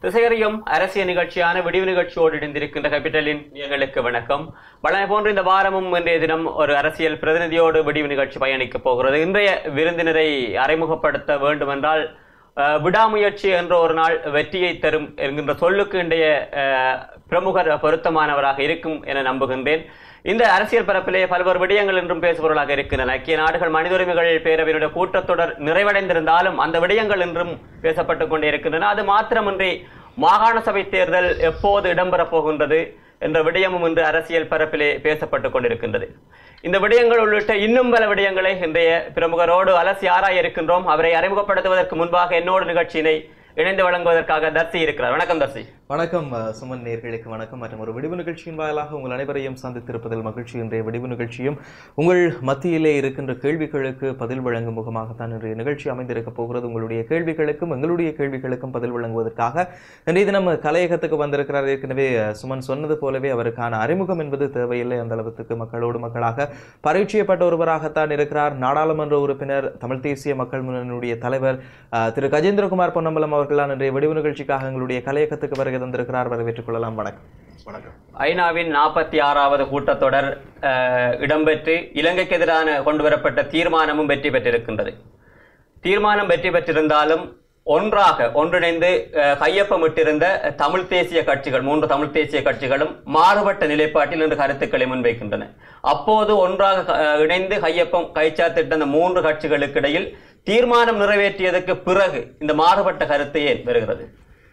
திசையறியும் அரசியல் நிகழ்ச்சியான விடிவு நிகழ்ச்சியோடு இணைந்திருக்கின்ற கேபிட்டலின் நேயர்களுக்கு வணக்கம் வழமை போன்ற இந்த வாரமும் இன்றைய தினம் ஒரு அரசியல் பிரதிநிதியோடு விடிவு நிகழ்ச்சி பயணிக்கப் போகிறது இன்றைய விருந்தினரை அறிமுகப்படுத்த வேண்டுமென்றால் அஹ், விடாமுயற்சி என்ற ஒரு நாள் வெற்றியை தரும் என்கின்ற சொல்லுக்கு இன்றைய அஹ், பிரமுகர் பொருத்தமானவராக இருக்கும் என நம்புகின்றேன் இந்த அரசியல் பரப்பிலே பல்வேறு விடயங்கள் என்றும் பேசுபொருளாக இருக்கின்றன ஐக்கிய நாடுகள் மனித உரிமைகள் பேரவையினுடைய கூட்டத்தொடர் நிறைவடைந்திருந்தாலும் அந்த விடயங்கள் என்றும் பேசப்பட்டுக் கொண்டே இருக்கின்றன அது மாத்திரமின்றி மாகாண சபை தேர்தல் எப்போது இடம்பெறப் போகின்றது என்ற விடயமும் இன்று அரசியல் பரப்பிலே பேசப்பட்டுக் கொண்டிருக்கின்றது இந்த விடயங்கள் உள்ளிட்ட இன்னும் பல விடயங்களை இன்றைய பிரமுகரோடு அலசி ஆராய இருக்கின்றோம் அவரை அறிமுகப்படுத்துவதற்கு முன்பாக என்னோடு நிகழ்ச்சியினை இணைந்து வழங்குவதற்காக தர்சி இருக்கிறார் வணக்கம் தர்சி வணக்கம் அஹ், சுமன் நேர்களுக்கு வணக்கம் மற்றும் ஒரு விடிவு நிகழ்ச்சியின் வாயிலாக உங்கள் அனைவரையும் சந்தித்திருப்பதில் மகிழ்ச்சி இன்றைய விடிவு நிகழ்ச்சியும் உங்கள் மத்தியிலே இருக்கின்ற கேள்விகளுக்கு பதில் வழங்கும் முகமாகத்தான் இன்றைய நிகழ்ச்சி அமைந்திருக்க போகிறது உங்களுடைய கேள்விகளுக்கும் எங்களுடைய கேள்விகளுக்கும் பதில் வழங்குவதற்காக இன்றைய தினம் கலையகத்துக்கு வந்திருக்கிறார் ஏற்கனவே அஹ், சுமன் சொன்னது போலவே அவருக்கான அறிமுகம் என்பது தேவையில்லை அந்த அளவுக்கு மக்களோடு மக்களாக பரிச்சயப்பட்ட ஒருவராகத்தான் இருக்கிறார் நாடாளுமன்ற உறுப்பினர் தமிழ் தேசிய மக்கள் முன்னணியுடைய தலைவர் அஹ், திரு கஜேந்திரகுமார் பொன்னம்பலம் அவர்களால் இன்றைய விடிவு நிகழ்ச்சிக்காக எங்களுடைய கலையகத்துக்கு வருகை தந்திருக்கிறார் வரவேற்றுக் கொள்ளலாம் வணக்கம் வணக்கம் ஐநாவின் நாற்பத்தி ஆறாவது கூட்டத்தொடர் அஹ், இடம்பெற்று இலங்கைக்கு எதிரான கொண்டு வரப்பட்ட தீர்மானமும் வெற்றி பெற்றிருக்கின்றது தீர்மானம் வெற்றி பெற்றிருந்தாலும் ஒன்றாக ஒன்றிணைந்து அஹ், கையொப்பமிட்டிருந்த தமிழ் தேசிய கட்சிகள் மூன்று தமிழ் தேசிய கட்சிகளும் மாறுபட்ட நிலைப்பாட்டில் இன்று கருத்துக்களை முன்வைக்கின்றன அப்போது ஒன்றாக அஹ், இணைந்து கையொப்பம் கைச்சாத்திட்ட அந்த மூன்று கட்சிகளுக்கு இடையில் தீர்மானம் நிறைவேற்றியதற்கு பிறகு இந்த மாறுபட்ட கருத்து ஏன் வருகிறது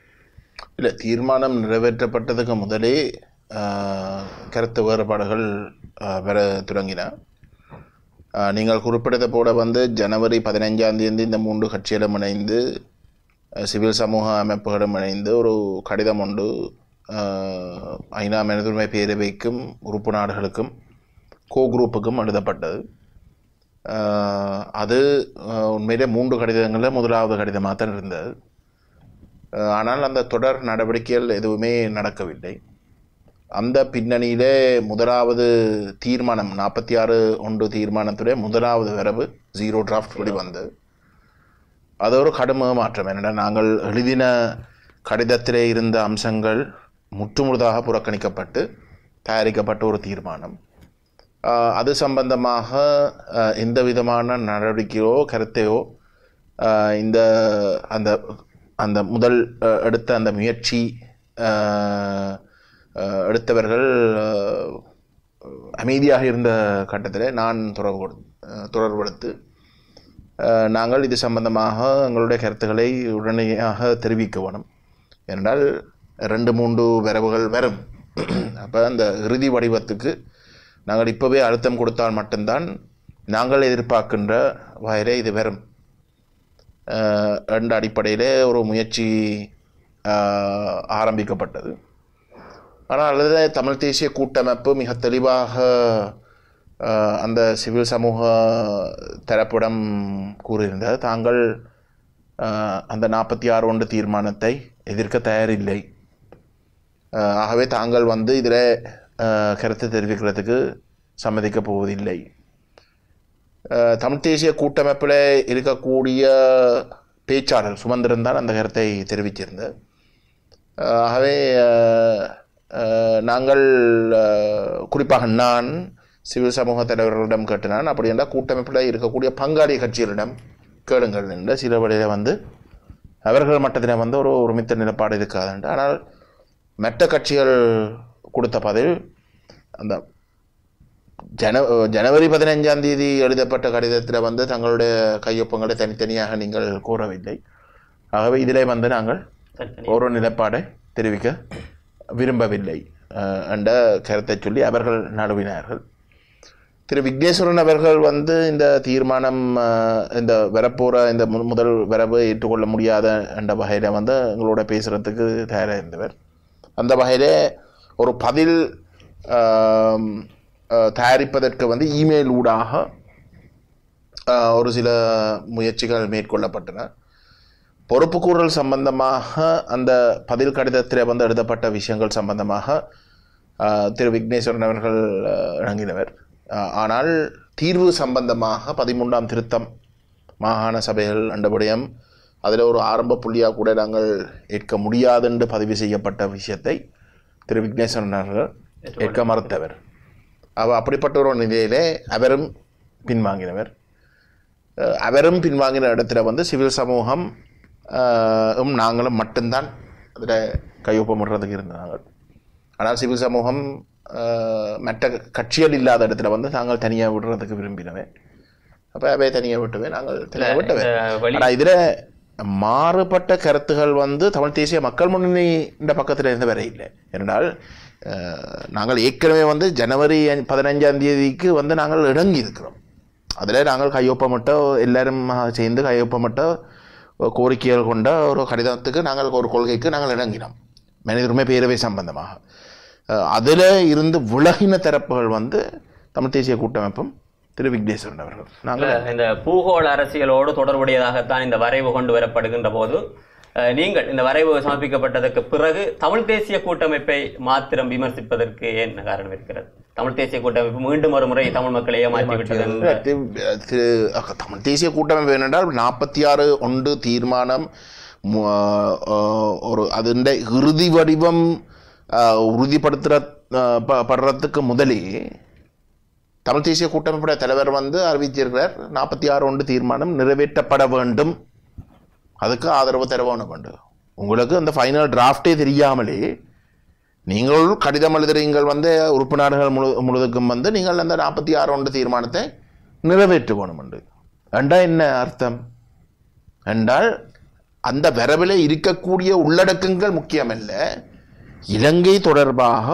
இல்லை தீர்மானம் நிறைவேற்றப்பட்டதுக்கு முதலே ஆஹ், கருத்து வேறுபாடுகள் ஆஹ், வர தொடங்கின ஆஹ், நீங்கள் குறிப்பிட்டது போல வந்து ஜனவரி பதினைஞ்சாம் தேதி இந்த மூன்று கட்சிகளும் இணைந்து ஆஹ், சிவில் சமூக அமைப்புகளும் இணைந்து ஒரு கடிதம் உண்டு ஆஹ், ஐநா மனிதுரிமை பேரவைக்கும் உறுப்பு நாடுகளுக்கும் கோ குரூப்புக்கும் எழுதப்பட்டது ஆஹ், அது ஆஹ், உண்மையிலே மூன்று கடிதங்களில் முதலாவது கடிதமாக தான் இருந்தது அஹ் ஆனால் அந்த தொடர் நடவடிக்கைகள் எதுவுமே நடக்கவில்லை அந்த பின்னணியிலே முதலாவது தீர்மானம் நாற்பத்தி ஆறு ஒன்று தீர்மானத்துடைய முதலாவது வரவு ஜீரோ டிராஃப்ட் படி வந்தது அது ஒரு கடும் மாற்றம் என்னடா நாங்கள் எழுதின கடிதத்திலே இருந்த அம்சங்கள் முற்றுமுழுதாக புறக்கணிக்கப்பட்டு தயாரிக்கப்பட்ட ஒரு தீர்மானம் ஆஹ் அது சம்பந்தமாக ஆஹ் எந்த விதமான நடவடிக்கையோ கருத்தையோ ஆஹ் இந்த அந்த அந்த முதல் ஆஹ் எடுத்த அந்த முயற்சி ஆஹ் ஆஹ் எடுத்தவர்கள் ஆஹ் அமைதியாக இருந்த கட்டத்தில் நான் தொடர்பு கொடு- ஆஹ் தொடர்பெடுத்து ஆஹ் நாங்கள் இது சம்பந்தமாக எங்களுடைய கருத்துக்களை உடனடியாக தெரிவிக்க வேணும் ஏனென்றால் ரெண்டு மூன்று வரவுகள் வரும் அப்போ அந்த இறுதி வடிவத்துக்கு நாங்கள் இப்போவே அழுத்தம் கொடுத்தால் மட்டும்தான் நாங்கள் எதிர்பார்க்கின்ற வகையிலே இது வரும் ஆஹ் என்ற அடிப்படையிலே ஒரு முயற்சி ஆஹ் ஆரம்பிக்கப்பட்டது ஆனால் அல்லது தமிழ் தேசிய கூட்டமைப்பு மிக தெளிவாக ஆஹ் அந்த சிவில் சமூக தரப்பிடம் கூறியிருந்தது தாங்கள் ஆஹ் அந்த நாற்பத்தி ஆறு ஒன்று தீர்மானத்தை எதிர்க்க தயாரில்லை ஆஹ் ஆகவே தாங்கள் வந்து இதில் கருத்து தெரிவிக்கிறதுக்கு சம்மதிக்கப் போவதில்லை ஆஹ் தமிழ் தேசிய கூட்டமைப்பில் இருக்கக்கூடிய பேச்சாளர் சுமந்திரன் தான் அந்த கருத்தை தெரிவிச்சிருந்தார் ஆஹ் ஆகவே ஆஹ் ஆஹ் நாங்கள் ஆஹ் குறிப்பாக நான் சிவில் சமூக தலைவர்களிடம் கேட்டினான் அப்படி என்றால் கூட்டமைப்பில் இருக்கக்கூடிய பங்காளி கட்சிகளிடம் கேளுங்கள் என்ற சில வழியில் வந்து அவர்கள் மட்டத்தில் வந்து ஒரு ஒருமித்த நிலப்பாடு இருக்காதுண்டு ஆனால் மற்ற கட்சிகள் கொடுத்த பதில் அந்த ஜன ஜனவரி பதினைஞ்சாம் தேதி எழுதப்பட்ட கடிதத்தில் வந்து தங்களுடைய கையொப்பங்களை தனித்தனியாக நீங்கள் கூறவில்லை ஆகவே இதிலே வந்து நாங்கள் தனித்தனி. ஒரு நிலைப்பாடை தெரிவிக்க விரும்பவில்லை அஹ், என்ற கருத்தை சொல்லி அவர்கள் நழுவினார்கள் திரு விக்னேஸ்வரன் அவர்கள் வந்து இந்த தீர்மானம் அஹ், இந்த வரப்போகிற இந்த மு- முதல் வரவை ஏற்றுக்கொள்ள முடியாத என்ற வகையில் வந்து எங்களோட பேசுகிறதுக்கு தயாராக இருந்தவர் அந்த வகையிலே ஒரு பதில் ஆம், அஹ், தயாரிப்பதற்கு வந்து இமெயில் ஊடாக அஹ், ஒரு சில முயற்சிகள் மேற்கொள்ளப்பட்டன பொறுப்புக்கூறல் சம்பந்தமாக அந்த பதில் கடிதத்தில் வந்து எழுதப்பட்ட விஷயங்கள் சம்பந்தமாக அஹ், திரு விக்னேஸ்வரன் அவர்கள் அஹ், இணங்கினவர் அஹ், ஆனால் தீர்வு சம்பந்தமாக பதிமூன்றாம் திருத்தம் மாகாண சபைகள் அண்டபடியம் அதில் ஒரு ஆரம்ப புள்ளியாக கூட நாங்கள் ஏற்க முடியாதென்று பதிவு செய்யப்பட்ட விஷயத்தை திரு விக்னேஸ்வரன் அவர்கள் ஏற்க மறுத்தவர் அவ அப்படிப்பட்ட ஒரு நிலையிலே அவரும் பின்வாங்கினவர் அஹ் அவரும் பின்வாங்கின இடத்துல வந்து சிவில் சமூகம் அஹ், உம் நாங்களும் மட்டும்தான் அதில் கையொப்பமிடுறதுக்கு இருந்தாங்க ஆனால் சிவில் சமூகம் அஹ், மற்ற கட்சிகள் இல்லாத இடத்துல வந்து நாங்கள் தனியாக விடுறதுக்கு விரும்பினவே அப்போ அவை தனியாக விட்டுவே நாங்கள் தனியாக விட்டவே இந்த வழி ஆனால் இதில் மாறுபட்ட கருத்துகள் வந்து தமிழ் தேசிய மக்கள் முன்னணி இந்த பக்கத்தில் இருந்து வர இல்லை என்றால் அஹ், நாங்கள் ஏற்கனவே வந்து ஜனவரி அஞ்சு- பதினஞ்சாம் தேதிக்கு வந்து நாங்கள் இணங்கி இருக்கிறோம் அதில் நாங்கள் கையொப்பமிட்ட எல்லாரும் சேர்ந்து கையொப்பமிட்ட கோரிக்கைகள் கொண்ட ஒரு கடிதத்துக்கு நாங்கள் ஒரு கொள்கைக்கு நாங்கள் இணங்கினோம் மனித உரிமை பேரவை சம்பந்தமாக அதில் இருந்து விலகின தரப்புகள் வந்து தமிழ் தேசிய கூட்டமைப்பும் திரு விக்னேஸ்வரன் அவர்கள் நாங்கள் இல்ல, இந்த பூகோள அரசியலோடு தொடர்புடையதாகத்தான் இந்த வரைவு கொண்டு வரப்படுகின்ற போது அஹ், நீங்கள் இந்த வரைவு சமர்ப்பிக்கப்பட்டதற்கு பிறகு தமிழ் தேசிய கூட்டமைப்பை மாத்திரம் விமர்சிப்பதற்கு என்ன காரணம் இருக்கிறது தமிழ் தேசிய கூட்டமைப்பு மீண்டும் ஒரு முறை தமிழ் மக்களை ஏமாற்றி விட்டது என்ற திரு- திரு- அஹ் தமிழ் தேசிய கூட்டமைப்பு என்னென்றால் நாற்பத்தி ஆறு ஒன்று தீர்மானம் மு- அஹ் ஒரு അതിൻ്റെ இறுதி வடிவம் அஹ், உறுதிப்படுத்துற அஹ், ப- படுறதுக்கு முதலே தமிழ் தேசிய கூட்டமைப்புடைய தலைவர் வந்து அறிவிச்சிருக்கிறார் நாற்பத்தி ஆறு ஒன்று தீர்மானம் நிறைவேற்றப்பட வேண்டும் அதுக்கு ஆதரவு தர வேணும் வேண்டும் உங்களுக்கு அந்த ஃபைனல் டிராஃப்டே தெரியாமலே நீங்கள் கடிதம் எழுதுறீங்கள் வந்து உறுப்பு நாடுகள் முழு முழுதுக்கும் வந்து நீங்கள் அந்த நாற்பத்தி ஆறு ஒன்று தீர்மானத்தை நிறைவேற்றுவோம் என்று என்றால் என்ன அர்த்தம் என்றால் அந்த வரவில் இருக்கக்கூடிய உள்ளடக்கங்கள் முக்கியமல்ல இலங்கை தொடர்பாக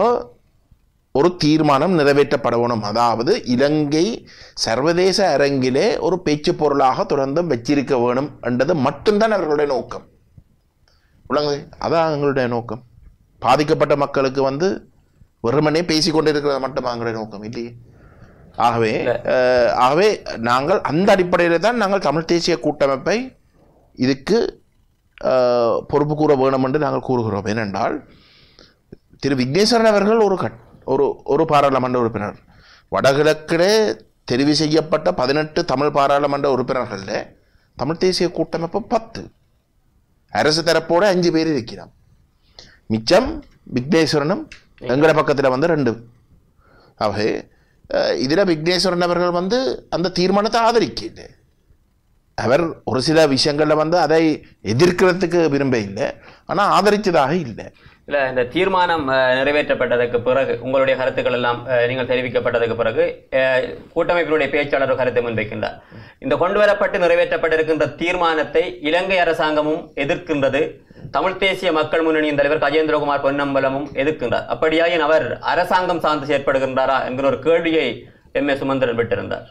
ஒரு தீர்மானம் நிறைவேற்றப்பட வேணும் அதாவது இலங்கை சர்வதேச அரங்கிலே ஒரு பேச்சு பொருளாக தொடர்ந்து வச்சிருக்க வேணும் என்றது மட்டும்தான் அவர்களுடைய நோக்கம் உள்ளங்க அதான் எங்களுடைய நோக்கம் பாதிக்கப்பட்ட மக்களுக்கு வந்து வெறுமனே பேசிக்கொண்டு இருக்கிறது மட்டும் எங்களுடைய நோக்கம் இல்லையே ஆகவே அஹ், ஆகவே நாங்கள் அந்த அடிப்படையில் தான் நாங்கள் தமிழ் தேசிய கூட்டமைப்பை இதுக்கு அஹ், பொறுப்பு கூற வேணும் என்று நாங்கள் கூறுகிறோம் ஏனென்றால் திரு விக்னேஸ்வரன் அவர்கள் ஒரு கட் ஒரு ஒரு பாராளுமன்ற உறுப்பினர் வடகிழக்கிலே தெரிவு செய்யப்பட்ட பதினெட்டு தமிழ் பாராளுமன்ற உறுப்பினர்களில் தமிழ் தேசிய கூட்டமைப்பு பத்து அரசு தரப்போட அஞ்சு பேர் இருக்கிறோம் மிச்சம் விக்னேஸ்வரனும் எங்கட பக்கத்தில் வந்து ரெண்டு ஆகவே அஹ், இதுல விக்னேஸ்வரன் அவர்கள் வந்து அந்த தீர்மானத்தை ஆதரிக்கல அவர் ஒரு சில விஷயங்கள்ல வந்து அதை எதிர்க்கிறதுக்கு விரும்ப இல்லை ஆனா ஆதரிச்சதாக இல்லை இல்ல இந்த தீர்மானம் அஹ், நிறைவேற்றப்பட்டதற்கு பிறகு உங்களுடைய கருத்துக்கள் எல்லாம் அஹ், நீங்கள் தெரிவிக்கப்பட்டதற்கு பிறகு அஹ், கூட்டமைப்பினுடைய பேச்சாளர் ஒரு கருத்தை முன்வைக்கின்றார் இந்த கொண்டு வரப்பட்டு நிறைவேற்றப்பட்டிருக்கின்ற தீர்மானத்தை இலங்கை அரசாங்கமும் எதிர்க்கின்றது தமிழ் தேசிய மக்கள் முன்னணியின் தலைவர் கஜேந்திரகுமார் பொன்னம்பலமும் எதிர்க்கின்றார் அப்படியாயின் அவர் அரசாங்கம் சார்ந்து செயற்படுகின்றாரா என்கிற ஒரு கேள்வியை எம் ஏ சுமந்திரன் விட்டிருந்தார்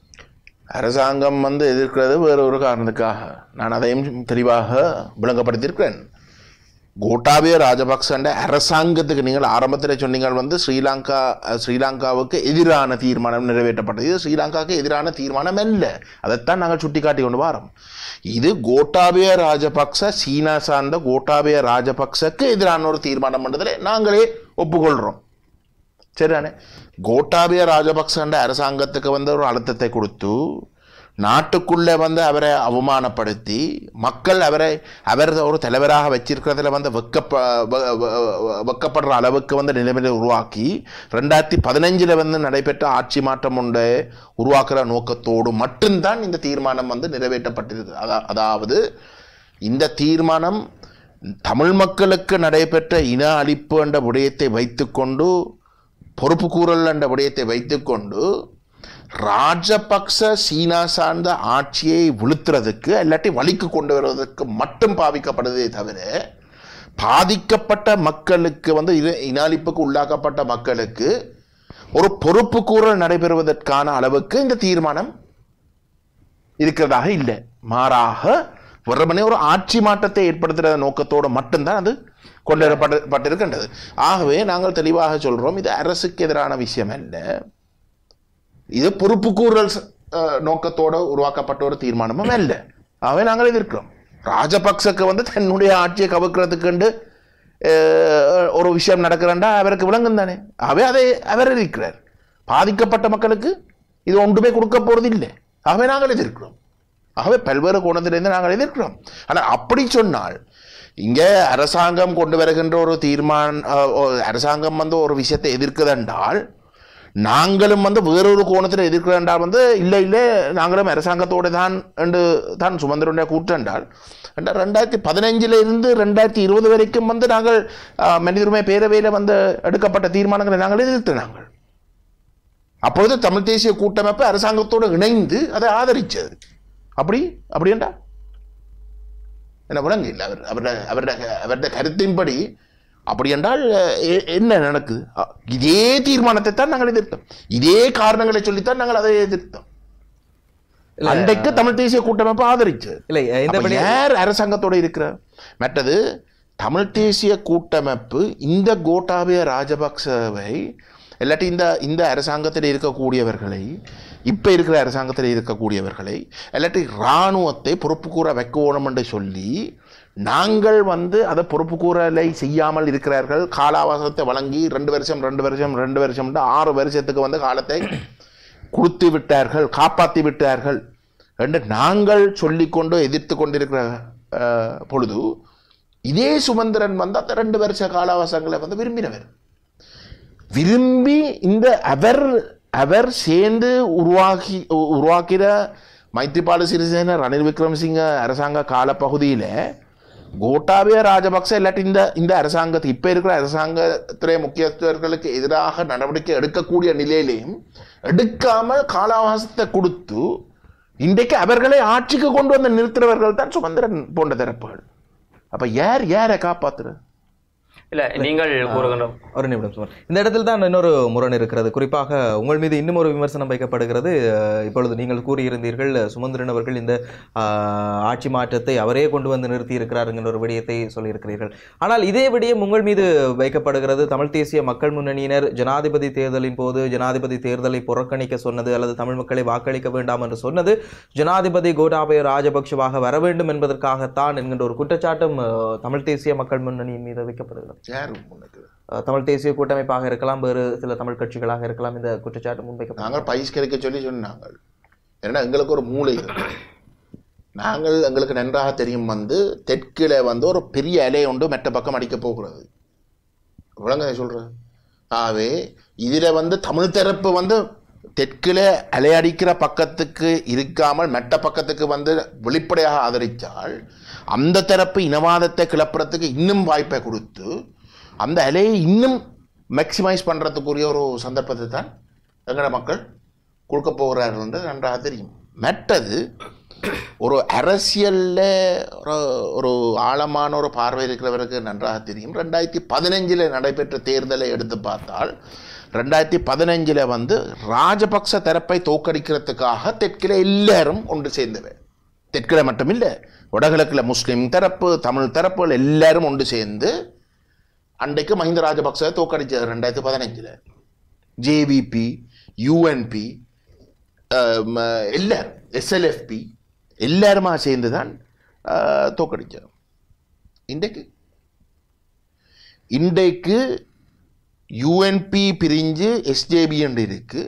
அரசாங்கம் வந்து எதிர்க்கிறது வேறு ஒரு காரணத்துக்காக நான் அதையும் தெளிவாக விளங்கப்படுத்தியிருக்கிறேன் கோட்டாபய ராஜபக்சண்ட அரசாங்கத்துக்கு நீங்கள் ஆரம்பத்தில் சொன்னீங்கள் வந்து ஸ்ரீலங்கா அஹ், ஸ்ரீலங்காவுக்கு எதிரான தீர்மானம் நிறைவேற்றப்பட்டது இது ஸ்ரீலங்காவுக்கு எதிரான தீர்மானம் அல்ல அதைத்தான் நாங்கள் சுட்டிக்காட்டி கொண்டு வரோம் இது கோட்டாபய ராஜபக்ச சீனா சார்ந்த கோட்டாபய ராஜபக்சக்கு எதிரான ஒரு தீர்மானம் பண்ணதில் நாங்களே ஒப்புக்கொள்கிறோம் சரிதானே கோட்டாபய ராஜபக்சண்ட அரசாங்கத்துக்கு வந்து ஒரு அழுத்தத்தை கொடுத்து நாட்டுக்குள்ளே வந்து அவரை அவமானப்படுத்தி மக்கள் அவரை அவர் ஒரு தலைவராக வச்சிருக்கிறதுல வந்து வெக்கப்ப வ- வ- வ- வெக்கப்படுற அளவுக்கு வந்து நிலைமையை உருவாக்கி ரெண்டாயிரத்தி பதினஞ்சில் வந்து நடைபெற்ற ஆட்சி மாற்றம் ஒன்றை உருவாக்குற நோக்கத்தோடு மட்டும்தான் இந்த தீர்மானம் வந்து நிறைவேற்றப்பட்டிருக்கு அதா- அதாவது இந்த தீர்மானம் தமிழ் மக்களுக்கு நடைபெற்ற இன அழிப்பு என்ற விடயத்தை வைத்துக்கொண்டு பொறுப்பு கூறல் என்ற விடயத்தை வைத்துக்கொண்டு ராஜபக்ச சீனா சார்ந்த ஆட்சியை விழுத்துறதுக்கு இல்லாட்டி வழிக்கு கொண்டு வருவதற்கு மட்டும் பாவிக்கப்படுதே தவிர பாதிக்கப்பட்ட மக்களுக்கு வந்து இன இன அழிப்புக்கு உள்ளாக்கப்பட்ட மக்களுக்கு ஒரு பொறுப்பு கூறல் நடைபெறுவதற்கான அளவுக்கு இந்த தீர்மானம் இருக்கிறதாக இல்லை மாறாக வெறுமனே ஒரு ஆட்சி மாற்றத்தை ஏற்படுத்துகிற நோக்கத்தோடு மட்டும்தான் அது கொண்டு வரப்பட்டு பட்டிருக்கின்றது ஆகவே நாங்கள் தெளிவாக சொல்றோம் இது அரசுக்கு எதிரான விஷயம் அல்ல இது பொறுப்புக்கூறல் ச- அஹ், நோக்கத்தோட உருவாக்கப்பட்ட ஒரு தீர்மானமும் அல்ல ஆகவே நாங்கள் எதிர்க்கிறோம் ராஜபக்சக்கு வந்து தன்னுடைய ஆட்சியை கவுக்கிறதுக்கு ஒரு விஷயம் நடக்கிறண்டா அவருக்கு விளங்கும் தானே ஆகவே அதை அவர் இருக்கிறார் பாதிக்கப்பட்ட மக்களுக்கு இது ஒன்றுமே கொடுக்க போறது இல்லை ஆகவே நாங்கள் எதிர்க்கிறோம் ஆகவே பல்வேறு கோணத்திலிருந்து நாங்கள் எதிர்க்கிறோம் ஆனால் அப்படி சொன்னால் இங்கே அரசாங்கம் கொண்டு வருகின்ற ஒரு தீர்மானம் அஹ், ஒரு அரசாங்கம் வந்து ஒரு விஷயத்தை எதிர்க்குதென்றால் நாங்களும் வந்து வேறொரு கோணத்தில் எதிர்க்கிறென்றால் வந்து இல்லை இல்லை நாங்களும் அரசாங்கத்தோடு தான் என்று தான் சுமந்திரனுடைய கூற்றென்றால் ரெண்டா- ரெண்டாயிரத்தி பதினஞ்சில் இருந்து ரெண்டாயிரத்தி இருபது வரைக்கும் வந்து நாங்கள் அஹ், மனித உரிமை பேரவையில் வந்து எடுக்கப்பட்ட தீர்மானங்களை நாங்கள் எதிர்த்து நாங்கள் அப்பொழுது தமிழ் தேசிய கூட்டமைப்பு அரசாங்கத்தோடு இணைந்து அதை ஆதரிச்சது அப்படி அப்படி என்றா என்ன விளங்கு இல்லை அவர் அவருடைய அவருடைய அவருடைய கருத்தின்படி அப்படி என்றால் அஹ், எ- என்ன நடக்குது அ, இதே தீர்மானத்தை தான் நாங்கள் எதிர்த்தோம் இதே காரணங்களை சொல்லித்தான் நாங்கள் அதை எதிர்த்தோம் இல்ல, அன்றைக்கு தமிழ் தேசிய கூட்டமைப்பு ஆதரிச்சது இல்லை இந்த அப்ப யார் அரசாங்கத்தோட இருக்கிறார் மற்றது தமிழ் தேசிய கூட்டமைப்பு இந்த கோட்டாபய ராஜபக்சவை இல்லாட்டி இந்த இந்த அரசாங்கத்தில் இருக்கக்கூடியவர்களை இப்போ இருக்கிற அரசாங்கத்தில் இருக்கக்கூடியவர்களை இல்லாட்டி இராணுவத்தை பொறுப்பு கூற வைக்கணும் என்று சொல்லி நாங்கள் வந்து அதை பொறுப்பு கூறலை செய்யாமல் இருக்கிறார்கள் காலாவகாசத்தை வழங்கி ரெண்டு வருஷம் ரெண்டு வருஷம் ரெண்டு வருஷம் ஆறு வருஷத்துக்கு வந்து காலத்தை கொடுத்து விட்டார்கள் காப்பாற்றி விட்டார்கள் என்று நாங்கள் சொல்லிக்கொண்டு எதிர்த்து கொண்டிருக்கிற அஹ், பொழுது இதே சுமந்திரன் வந்து அந்த ரெண்டு வருஷ காலாவசங்களை வந்து விரும்பினவர் விரும்பி இந்த அவர் அவர் சேர்ந்து உருவாக்கி உ- உருவாக்கிற மைத்ரிபால சிறிசேன ரணில் விக்ரமசிங்க அரசாங்க காலப்பகுதியில் கோட்டாபய ராஜபக்ச இல்லாட்டி இந்த இந்த அரசாங்கத்து இப்போ இருக்கிற அரசாங்கத்துறை முக்கியஸ்தர்களுக்கு எதிராக நடவடிக்கை எடுக்கக்கூடிய நிலையிலையும் எடுக்காமல் காலாவகாசத்தை கொடுத்து இன்றைக்கு அவர்களை ஆட்சிக்கு கொண்டு வந்து நிறுத்துறவர்கள் தான் சுமந்திரன் போன்ற தரப்புகள் அப்ப யார் யாரை காப்பாத்துறது இல்ல நீங்கள் கூறுகின்ற ஒரு நிமிடம் சுமார் இந்த இடத்தில் தான் இன்னொரு முரண் இருக்கிறது குறிப்பாக உங்கள் மீது இன்னும் ஒரு விமர்சனம் வைக்கப்படுகிறது அஹ், இப்பொழுது நீங்கள் கூறியிருந்தீர்கள் சுமந்திரன் அவர்கள் இந்த ஆஹ், ஆட்சி மாற்றத்தை அவரே கொண்டு வந்து நிறுத்தி இருக்கிறார் என்கிற ஒரு விடயத்தை சொல்லியிருக்கிறீர்கள் ஆனால் இதே விடயம் உங்கள் மீது வைக்கப்படுகிறது தமிழ் தேசிய மக்கள் முன்னணியினர் ஜனாதிபதி தேர்தலின் போது ஜனாதிபதி தேர்தலை புறக்கணிக்க சொன்னது அல்லது தமிழ் மக்களை வாக்களிக்க வேண்டாம் என்று சொன்னது ஜனாதிபதி கோட்டாபய ராஜபக்ஷவாக வர வேண்டும் என்பதற்காகத்தான் என்கின்ற ஒரு குற்றச்சாட்டும் அஹ், தமிழ் தேசிய மக்கள் முன்னணியின் மீது வைக்கப்படுகிறது யார் முன்னுக்கு அஹ் தமிழ் தேசிய கூட்டமைப்பாக இருக்கலாம் வேறு சில தமிழ் கட்சிகளாக இருக்கலாம் இந்த குற்றச்சாட்டு முன்வைக்கப்படும் நாங்கள் பயிஸ்கரிக்க சொல்லி சொன்னாங்க ஏன்னா எங்களுக்கு ஒரு மூளை இருக்கு நாங்கள் எங்களுக்கு நன்றாக தெரியும் வந்து தெற்கில் வந்து ஒரு பெரிய இலை உண்டு மெட்ட பக்கம் அடிக்க போகிறது விளங்க சொல்கிறது ஆகவே இதில் வந்து தமிழ் தரப்பு வந்து தெற்கில் அலையடிக்கிற பக்கத்துக்கு இருக்காமல் மெட்ட பக்கத்துக்கு வந்து வெளிப்படையாக ஆதரித்தால் அந்த தரப்பு இனவாதத்தை கிளப்புறதுக்கு இன்னும் வாய்ப்பை கொடுத்து அந்த அலையை இன்னும் மேக்சிமைஸ் பண்ணுறதுக்குரிய ஒரு சந்தர்ப்பத்தை தான் எங்களோட மக்கள் கொடுக்க போகிறார்கள் என்று நன்றாக தெரியும் மெட்டது ஒரு அரசியலில் ஒரு ஒரு ஆழமான ஒரு பார்வை இருக்கிறவருக்கு நன்றாக தெரியும் ரெண்டாயிரத்தி பதினஞ்சில் நடைபெற்ற தேர்தலை எடுத்து பார்த்தால் ரெண்டாயிரத்தி பதினஞ்சில் வந்து ராஜபக்ச தரப்பை தோக்கடிக்கிறதுக்காக தெற்கில் எல்லாரும் ஒன்று சேர்ந்தவர் தெற்கில் மட்டுமில்லை வடகிழக்கில் முஸ்லீம் தரப்பு தமிழ் தரப்புகள் எல்லாரும் ஒன்று சேர்ந்து அன்றைக்கு மஹிந்த ராஜபக்சவை தோக்கடிச்சது ரெண்டாயிரத்தி பதினஞ்சில் ஜேவிபி யூஎன்பி எல்லாரும் எஸ்எல்எஃப்பி எல்லாருமா சேர்ந்து தான் தோக்கடிச்சோம் இன்றைக்கு இன்றைக்கு யூஎன்பி பிரிஞ்சு எஸ்ஜேபி என்று இருக்கு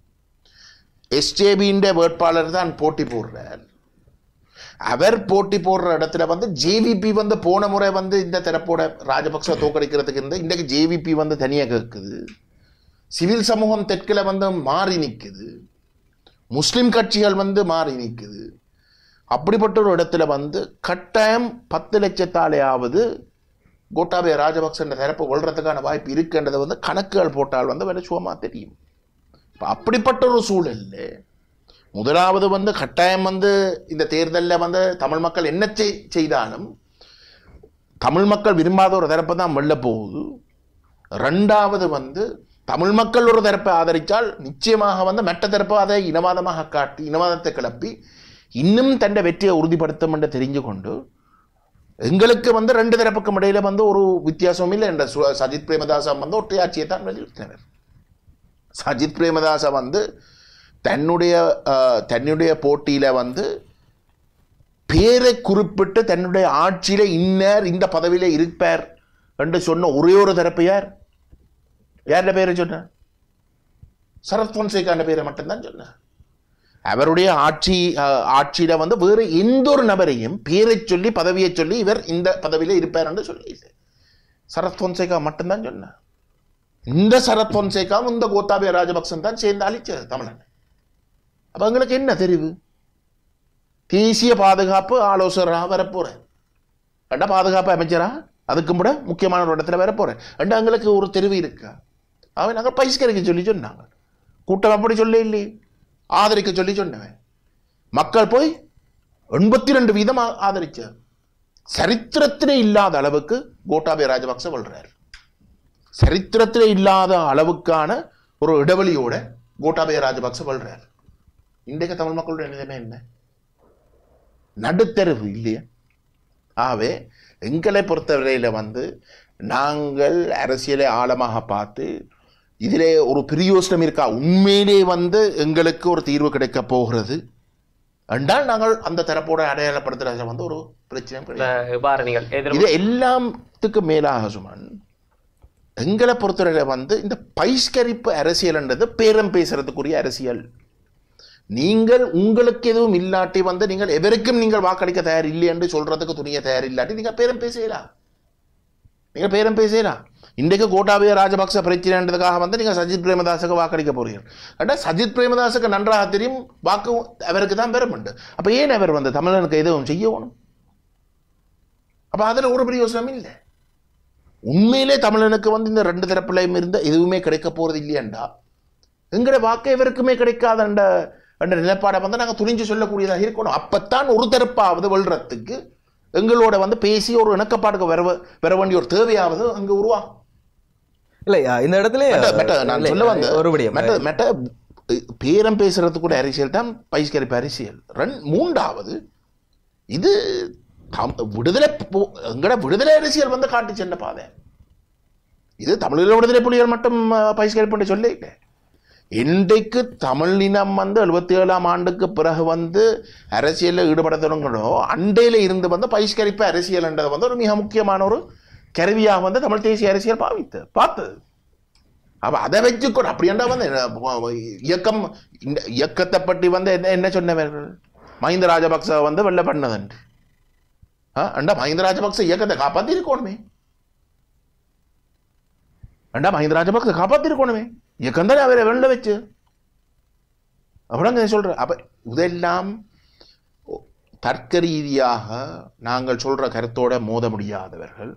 எஸ்ஜேபின்ற வேட்பாளர் தான் போட்டி போடுறார் அவர் போட்டி போடுற இடத்துல வந்து ஜேவிபி வந்து போன முறை வந்து இந்த தரப்போட ராஜபக்ச தோக்கடிக்கிறதுக்கு இருந்த இன்றைக்கு ஜேவிபி வந்து தனியாக கேட்குது சிவில் சமூகம் தெற்கில் வந்து மாறி நிற்குது முஸ்லிம் கட்சிகள் வந்து மாறி நிற்குது அப்படிப்பட்ட ஒரு இடத்துல வந்து கட்டாயம் பத்து லட்சத்தாலேயாவது கோட்டாபய ராஜபக்சன்ற தரப்பை கொள்றதுக்கான வாய்ப்பு இருக்குன்றதை வந்து கணக்குகள் போட்டால் வந்து வேலை சுகமாக தெரியும் இப்போ அப்படிப்பட்ட ஒரு சூழல்ல முதலாவது வந்து கட்டாயம் வந்து இந்த தேர்தலில் வந்து தமிழ் மக்கள் என்ன செய் செய்தாலும் தமிழ் மக்கள் விரும்பாத ஒரு தரப்பை தான் வெல்ல போகுது ரெண்டாவது வந்து தமிழ் மக்கள் ஒரு தரப்பை ஆதரித்தால் நிச்சயமாக வந்து மெட்ட தரப்பு அதை இனவாதமாக காட்டி இனவாதத்தை கிளப்பி இன்னும் தன்னை வெற்றியை உறுதிப்படுத்தும் என்று தெரிஞ்சு கொண்டு எங்களுக்கு வந்து ரெண்டு தரப்புக்கும் இடையில வந்து ஒரு வித்தியாசமும் இல்லை என்ற சு- சஜித் பிரேமதாசா வந்து ஒற்றையாட்சியை தான் வலியுறுத்தினவர் சஜித் பிரேமதாசா வந்து தன்னுடைய அஹ், தன்னுடைய போட்டியில வந்து பேரை குறிப்பிட்டு தன்னுடைய ஆட்சியில இன்னார் இந்த பதவியில இருப்பார் என்று சொன்ன ஒரே ஒரு தரப்பு யார் யாருடைய பேரை சொன்னார் சரத் பொன்சேகாண்ட பேரை மட்டும்தான் சொன்னார் அவருடைய ஆட்சி அஹ், ஆட்சியில வந்து வேறு எந்த ஒரு நபரையும் பேரை சொல்லி பதவியை சொல்லி இவர் இந்த பதவியில இருப்பார் என்று சொல்லி சரத் பொன்சேகா மட்டும்தான் சொன்னார் இந்த சரத் பொன்சேகாவும் இந்த கோத்தாபய ராஜபக்சன் தான் சேர்ந்து அழிச்சது தமிழன் அப்ப எங்களுக்கு என்ன தெரிவு தேசிய பாதுகாப்பு ஆலோசகராக வரப்போறேன் ரெண்டா பாதுகாப்பு அமைச்சரா அதுக்கும் கூட முக்கியமான ஒரு இடத்துல வர போறேன் ரெண்டா எங்களுக்கு ஒரு தெரிவு இருக்கா அவன் நாங்கள் பைஸ்கரிக்க சொல்லி சொன்னாங்க கூட்டம் அப்படி சொல்ல இல்லையே ஆதரிக்க சொல்லி சொன்னவன் மக்கள் போய் எண்பத்தி ரெண்டு வீதம் ஆ- ஆதரிச்சார் சரித்திரத்திலே இல்லாத அளவுக்கு கோட்டாபய ராஜபக்ச வள்றார் சரித்திரத்திலே இல்லாத அளவுக்கான ஒரு இடைவெளியோட கோட்டாபய ராஜபக்ச வள்றார் இன்றைக்கு தமிழ் மக்களுடைய நிலைமை என்ன நடுத்தருவு இல்லையா ஆகவே எங்களை பொறுத்தவரையில வந்து நாங்கள் அரசியலை ஆழமாக பார்த்து இதிலே ஒரு பிரயோசனம் இருக்கா உண்மையிலே வந்து எங்களுக்கு ஒரு தீர்வு கிடைக்க போகிறது என்றால் நாங்கள் அந்த தரப்போட அடையாளப்படுத்துறது வந்து ஒரு பிரச்சனை இல்ல, கிடையாது இவ்வாறு நீங்கள் எதிர் இது எல்லாத்துக்கும் மேலாக சுமன் எங்களை பொறுத்தவரையில வந்து இந்த பைஸ்கரிப்பு அரசியல்ன்றது பேரம் பேசுறதுக்குரிய அரசியல் நீங்கள் உங்களுக்கு எதுவும் இல்லாட்டி வந்து நீங்கள் எவருக்கும் நீங்கள் வாக்களிக்க தயார் இல்லை என்று சொல்றதுக்கு துணிய தயார் இல்லாட்டி நீங்கள் பேரம் பேசலாம் நீங்கள் பேரம் பேசலாம் இன்றைக்கு கோட்டாபய ராஜபக்ச பிரச்சனைன்றதுக்காக வந்து நீங்கள் சஜித் பிரேமதாஸுக்கு வாக்களிக்க போறீர்கள் ஆனால் சஜித் பிரேமதாஸுக்கு நன்றாக தெரியும் வாக்கு அவருக்கு தான் பெறும் உண்டு அப்போ ஏன் அவர் வந்து தமிழனுக்கு எதுவும் செய்யணும் அப்போ அதில் ஒரு பிரயோசனம் இல்லை உண்மையிலே தமிழனுக்கு வந்து இந்த ரெண்டு தரப்புலையும் இருந்த எதுவுமே கிடைக்க போறது இல்லையண்டா எங்கட வாக்கு எவருக்குமே கிடைக்காத என்ற என்ற நிலைப்பாடை வந்து நாங்கள் துணிஞ்சு சொல்லக்கூடியதாக இருக்கணும் அப்பத்தான் ஒரு தரப்பாவது வெல்றதுக்கு எங்களோட வந்து பேசி ஒரு இணக்கப்பாடுக்கு வர வர வேண்டிய ஒரு தேவையாவது அங்கே உருவாகும் இல்ல இந்த இடத்துல மெட்ட- மெட்ட, நான் இல்லை, சொல்ல வந்த ஒரு விடயம் மெட்ட மெட்ட பேரம் பேசுறது கூட அரசியல் தான் பைஸ்கரிப்பு அரசியல் ரெண் மூன்றாவது இது தம்- விடுதலை போ- எங்கட விடுதலை அரசியல் வந்து காட்டு சென்ற பாதை இது தமிழீழ விடுதலை புலிகள் மட்டும் அஹ், பைஸ்கரிப்பு சொல்ல இல்லை இன்றைக்கு தமிழினம் வந்து எழுபத்தி ஏழாம் ஆண்டுக்கு பிறகு வந்து அரசியலில் ஈடுபட தொடங்கணும் அண்டையில் இருந்து வந்து பைஸ்கரிப்பு அரசியல்ன்றது வந்து ஒரு மிக முக்கியமான ஒரு கருவியாக வந்து தமிழ் தேசிய அரசியல் பாவித்து பார்த்தது அப்ப அதை வச்சுக்கொண்டு அப்படியாண்டா வந்து என்ன, இயக்கம் இந்த இயக்கத்தை பற்றி வந்து என்ன என்ன சொன்னவர்கள் மஹிந்த ராஜபக்ச வந்து வெள்ள பண்ணதன்று ஆ, அண்டா மஹிந்த ராஜபக்ச இயக்கத்தை காப்பாத்தி இருக்கணுமே அண்டா மஹிந்த ராஜபக்ச காப்பாத்தி இருக்கணுமே இயக்கம் தானே அவரை வெள்ள வச்சு அப்படிங்க சொல்ற அப்ப இதெல்லாம் தர்க்க ரீதியாக நாங்கள் சொல்ற கருத்தோட மோத முடியாதவர்கள்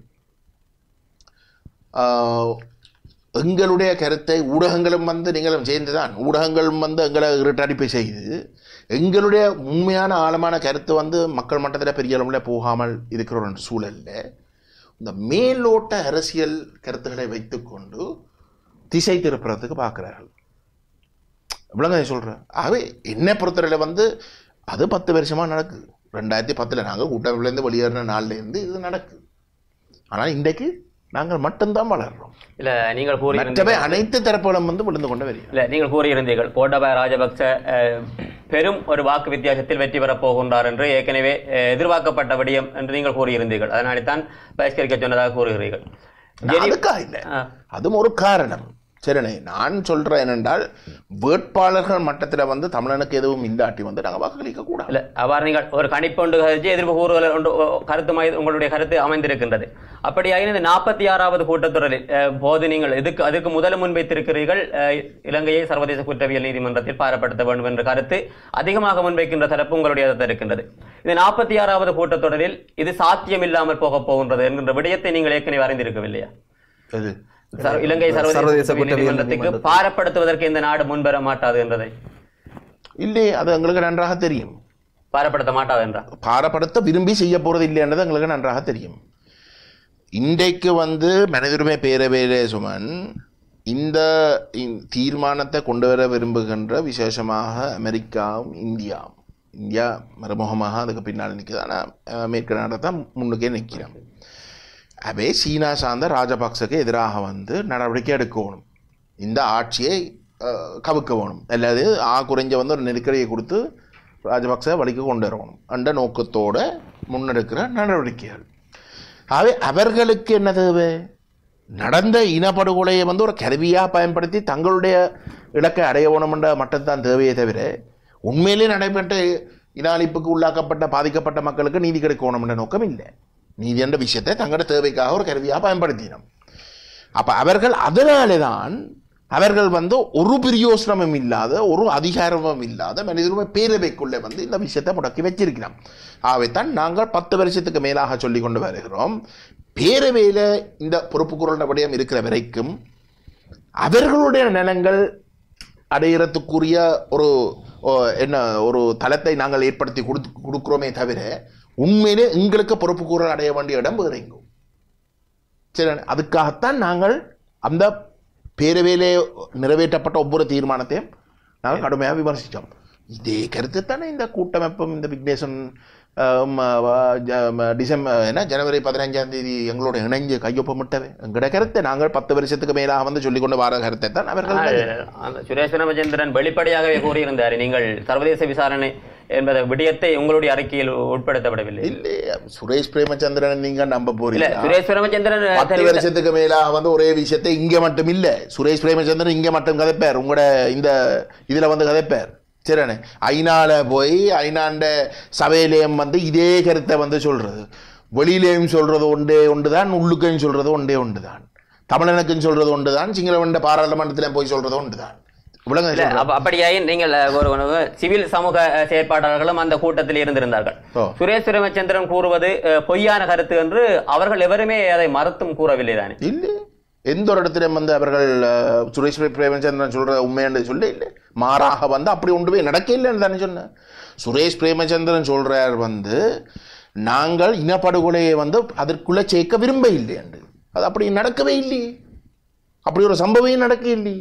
ஆஹ், எங்களுடைய கருத்தை ஊடகங்களும் வந்து நீங்களும் சேர்ந்துதான் ஊடகங்களும் வந்து எங்களை இருட்டடிப்பு செய்து எங்களுடைய உண்மையான ஆழமான கருத்து வந்து மக்கள் மட்டத்தில் பெரிய அளவில் போகாமல் இருக்கிற ஒரு சூழல்ல இந்த மேலோட்ட அரசியல் கருத்துக்களை வைத்துக்கொண்டு திசை திருப்புறதுக்கு பார்க்குறார்கள் இவ்வளோங்க சொல்கிறேன் ஆகவே என்னை பொறுத்தவரையில் வந்து அது பத்து வருஷமாக நடக்குது ரெண்டாயிரத்தி பத்தில் நாங்கள் கூட்டமைப்புலேருந்து வெளியேறின நாள்லேருந்து இது நடக்குது ஆனால் இன்றைக்கு நாங்கள் மட்டும்தான் வளர்றோம் இல்ல நீங்கள் கூறியிருந்தீர்கள் மற்றவை அனைத்து தரப்புகளும் வந்து விழுந்து கொண்டு வருகிறது இல்ல நீங்கள் கூறியிருந்தீர்கள் கோட்டாபய ராஜபக்ச அஹ், பெரும் ஒரு வாக்கு வித்தியாசத்தில் வெற்றி பெறப் போகின்றார் என்று ஏற்கனவே அஹ், எதிர்பார்க்கப்பட்ட விடயம் என்று நீங்கள் கூறியிருந்தீர்கள் அதனால தான் பகிஷ்கரிக்க சொன்னதாக கூறுகிறீர்கள் ஜெனி- அதுக்காக இல்லை ஆ. அதுவும் ஒரு காரணம் சரிண்ணே நான் சொல்றேன் என்னென்றால் வேட்பாளர்கள் மட்டத்தில் வந்து தமிழனுக்கு எதுவும் இல்லாட்டி வந்து நாங்கள் வாக்களிக்க கூடாது இல்ல அவ்வாறு நீங்கள் ஒரு கணிப்பொண்டு கருத்து எதிர்ப்பு கூறுகள் ஒன்று ஓ, கருத்து மை- உங்களுடைய கருத்து அமைந்திருக்கின்றது அப்படியாக இந்த நாற்பத்தி ஆறாவது கூட்டத்தொடரில் அஹ், போது நீங்கள் இதுக்கு அதுக்கு முதல் முன்வைத்திருக்கிறீர்கள் அஹ், இலங்கையை சர்வதேச குற்றவியல் நீதிமன்றத்தில் பாரப்படுத்த வேண்டும் என்ற கருத்து அதிகமாக முன்வைக்கின்ற தரப்பு உங்களுடைய இருக்கின்றது இந்த நாற்பத்தி ஆறாவது கூட்டத்தொடரில் இது சாத்தியம் இல்லாமல் போகப் போகின்றது என்கின்ற விடயத்தை நீங்கள் ஏற்கனவே அறிந்திருக்கவில்லையா அது சர்- இலங்கை சர்வதேச சர்வதேச குற்றவியல் நீதிமன்றத்துக்கு நீதிமன்றத்துக்கு. பாரப்படுத்துவதற்கு இந்த நாடு முன்வர மாட்டாது என்றதை இல்லை அது எங்களுக்கு நன்றாக தெரியும் பாரப்படுத்த மாட்டாது என்றார் பாரப்படுத்த விரும்பி செய்ய போறது இல்லைன்றது எங்களுக்கு நன்றாக தெரியும் இன்றைக்கு வந்து மனிதுரிமை பேரவையிலே சுமன் இந்த இந் தீர்மானத்தை கொண்டு வர விரும்புகின்ற விசேஷமாக அமெரிக்காவும் இந்தியாவும் இந்தியா மறுமுகமாக அதுக்கு பின்னால் நிற்குது ஆனால் அமெரிக்க நாடை தான் முன்னுக்கே நிற்கிறோம் அவே சீனா சார்ந்த ராஜபக்சக்கு எதிராக வந்து நடவடிக்கை எடுக்கணும் இந்த ஆட்சியை அஹ், கவுக்க வேணும் அல்லது ஆ குறைஞ்ச வந்து ஒரு நெருக்கடியை கொடுத்து ராஜபக்ச வழிக்கு கொண்டு வரணும் அந்த நோக்கத்தோட முன்னெடுக்கிற நடவடிக்கைகள் ஆகவே அவர்களுக்கு என்ன தேவை நடந்த இனப்படுகொலையை வந்து ஒரு கருவியாக பயன்படுத்தி தங்களுடைய இலக்கை அடைய வேணுமென்ற மட்டும்தான் தேவையே தவிர உண்மையிலே நடைபெற்ற இன அழிப்புக்கு உள்ளாக்கப்பட்ட பாதிக்கப்பட்ட மக்களுக்கு நீதி கிடைக்கணும் என்ற நோக்கம் இல்லை நீதி என்ற விஷயத்தை தங்களோட தேவைக்காக ஒரு கருவியாக பயன்படுத்தினோம் அப்ப அவர்கள் அதனாலே தான் அவர்கள் வந்து ஒரு பிரியோசனமும் இல்லாத ஒரு அதிகாரமும் இல்லாத மனிதருமே பேரவைக்குள்ளே வந்து இந்த விஷயத்தை முடக்கி வச்சிருக்கிறோம் ஆகவேத்தான் நாங்கள் பத்து வருஷத்துக்கு மேலாக சொல்லி கொண்டு வருகிறோம் பேரவையில் இந்த பொறுப்பு குரல் விடயம் இருக்கிற வரைக்கும் அவர்களுடைய நலங்கள் அடையிறதுக்குரிய ஒரு ஓ, என்ன ஒரு தளத்தை நாங்கள் ஏற்படுத்தி கொடுத்து கொடுக்குறோமே தவிர உண்மையிலே எங்களுக்கு பொறுப்பு கூறல் அடைய வேண்டிய இடம் வேறு எங்கும் சரி அதுக்காகத்தான் நாங்கள் அந்த பேரவையிலே நிறைவேற்றப்பட்ட ஒவ்வொரு தீர்மானத்தையும் நாங்கள் கடுமையாக விமர்சித்தோம் இதே கருத்து தானே இந்த கூட்டமைப்பும் இந்த விக்னேசன் ஆம், ஆ, ஜ- ம, டிசம்பர் என்ன ஜனவரி பதினஞ்சாம் தேதி எங்களோட இணைஞ்சு கையொப்பமிட்டவை எங்களோட கருத்தை நாங்கள் பத்து வருஷத்துக்கு மேலாக வந்து சொல்லிக்கொண்டு வர கருத்தை தான் அவர்கள் அந்த சுரேஷ் பிரமச்சந்திரன் வெளிப்படையாகவே கூறியிருந்தார் நீங்கள் சர்வதேச விசாரணை என்பத விடயத்தை உங்களுடைய அறிக்கையில் உட்படுத்தப்படவில்லை இல்லை சுரேஷ் பிரேமச்சந்திரன் நீங்க நம்ப இல்ல போறீங்க சுரேஷ் பிரமச்சந்திரன் பத்து தெரிவித்த- வருஷத்துக்கு மேலாக வந்து ஒரே விஷயத்தை இங்க மட்டும் இல்ல சுரேஷ் பிரேமச்சந்திரன் இங்க மட்டும் கதைப்பார் உங்களோட இந்த இதுல வந்து கதைப்பார் சரிண்ணே ஐநால போய் ஐநாண்ட சபையிலேயும் வந்து இதே கருத்தை வந்து சொல்றது வெளியிலேயும் சொல்றது ஒன்றே ஒன்றுதான் உள்ளுக்கையும் சொல்றது ஒன்றே ஒன்றுதான் தமிழனுக்கும் சொல்றது ஒன்றுதான் சிங்களவண்ட பாராளுமன்றத்திலும் போய் சொல்றது ஒன்றுதான் இல்ல, விளங்க அப்ப- அப்படியாயின் நீங்கள் ஒரு ஒரு சிவில் சமூக அஹ், செயற்பாட்டாளர்களும் அந்த கூட்டத்தில் இருந்திருந்தார்கள் ஓ. சுரேஷ் பிரமச்சந்திரன் கூறுவது அஹ், பொய்யான கருத்து என்று அவர்கள் எவருமே அதை மறுத்தும் கூறவில்லை தானே இல்லை எந்த ஒரு இடத்திலும் வந்து அவர்கள் அஹ், சுரேஷ் பிரேமச்சந்திரன் சொல்ற உண்மைன்னு சொல்ல இல்லை மாறாக வந்து அப்படி ஒன்றுமே நடக்க இல்லைன்னு தானே சொன்னேன் சுரேஷ் பிரேமச்சந்திரன் சொல்றார் வந்து நாங்கள் இனப்படுகொலையை வந்து அதற்குள்ள சேர்க்க விரும்ப இல்லை என்று அது அப்படி நடக்கவே இல்லையே அப்படி ஒரு சம்பவம் நடக்க இல்லையே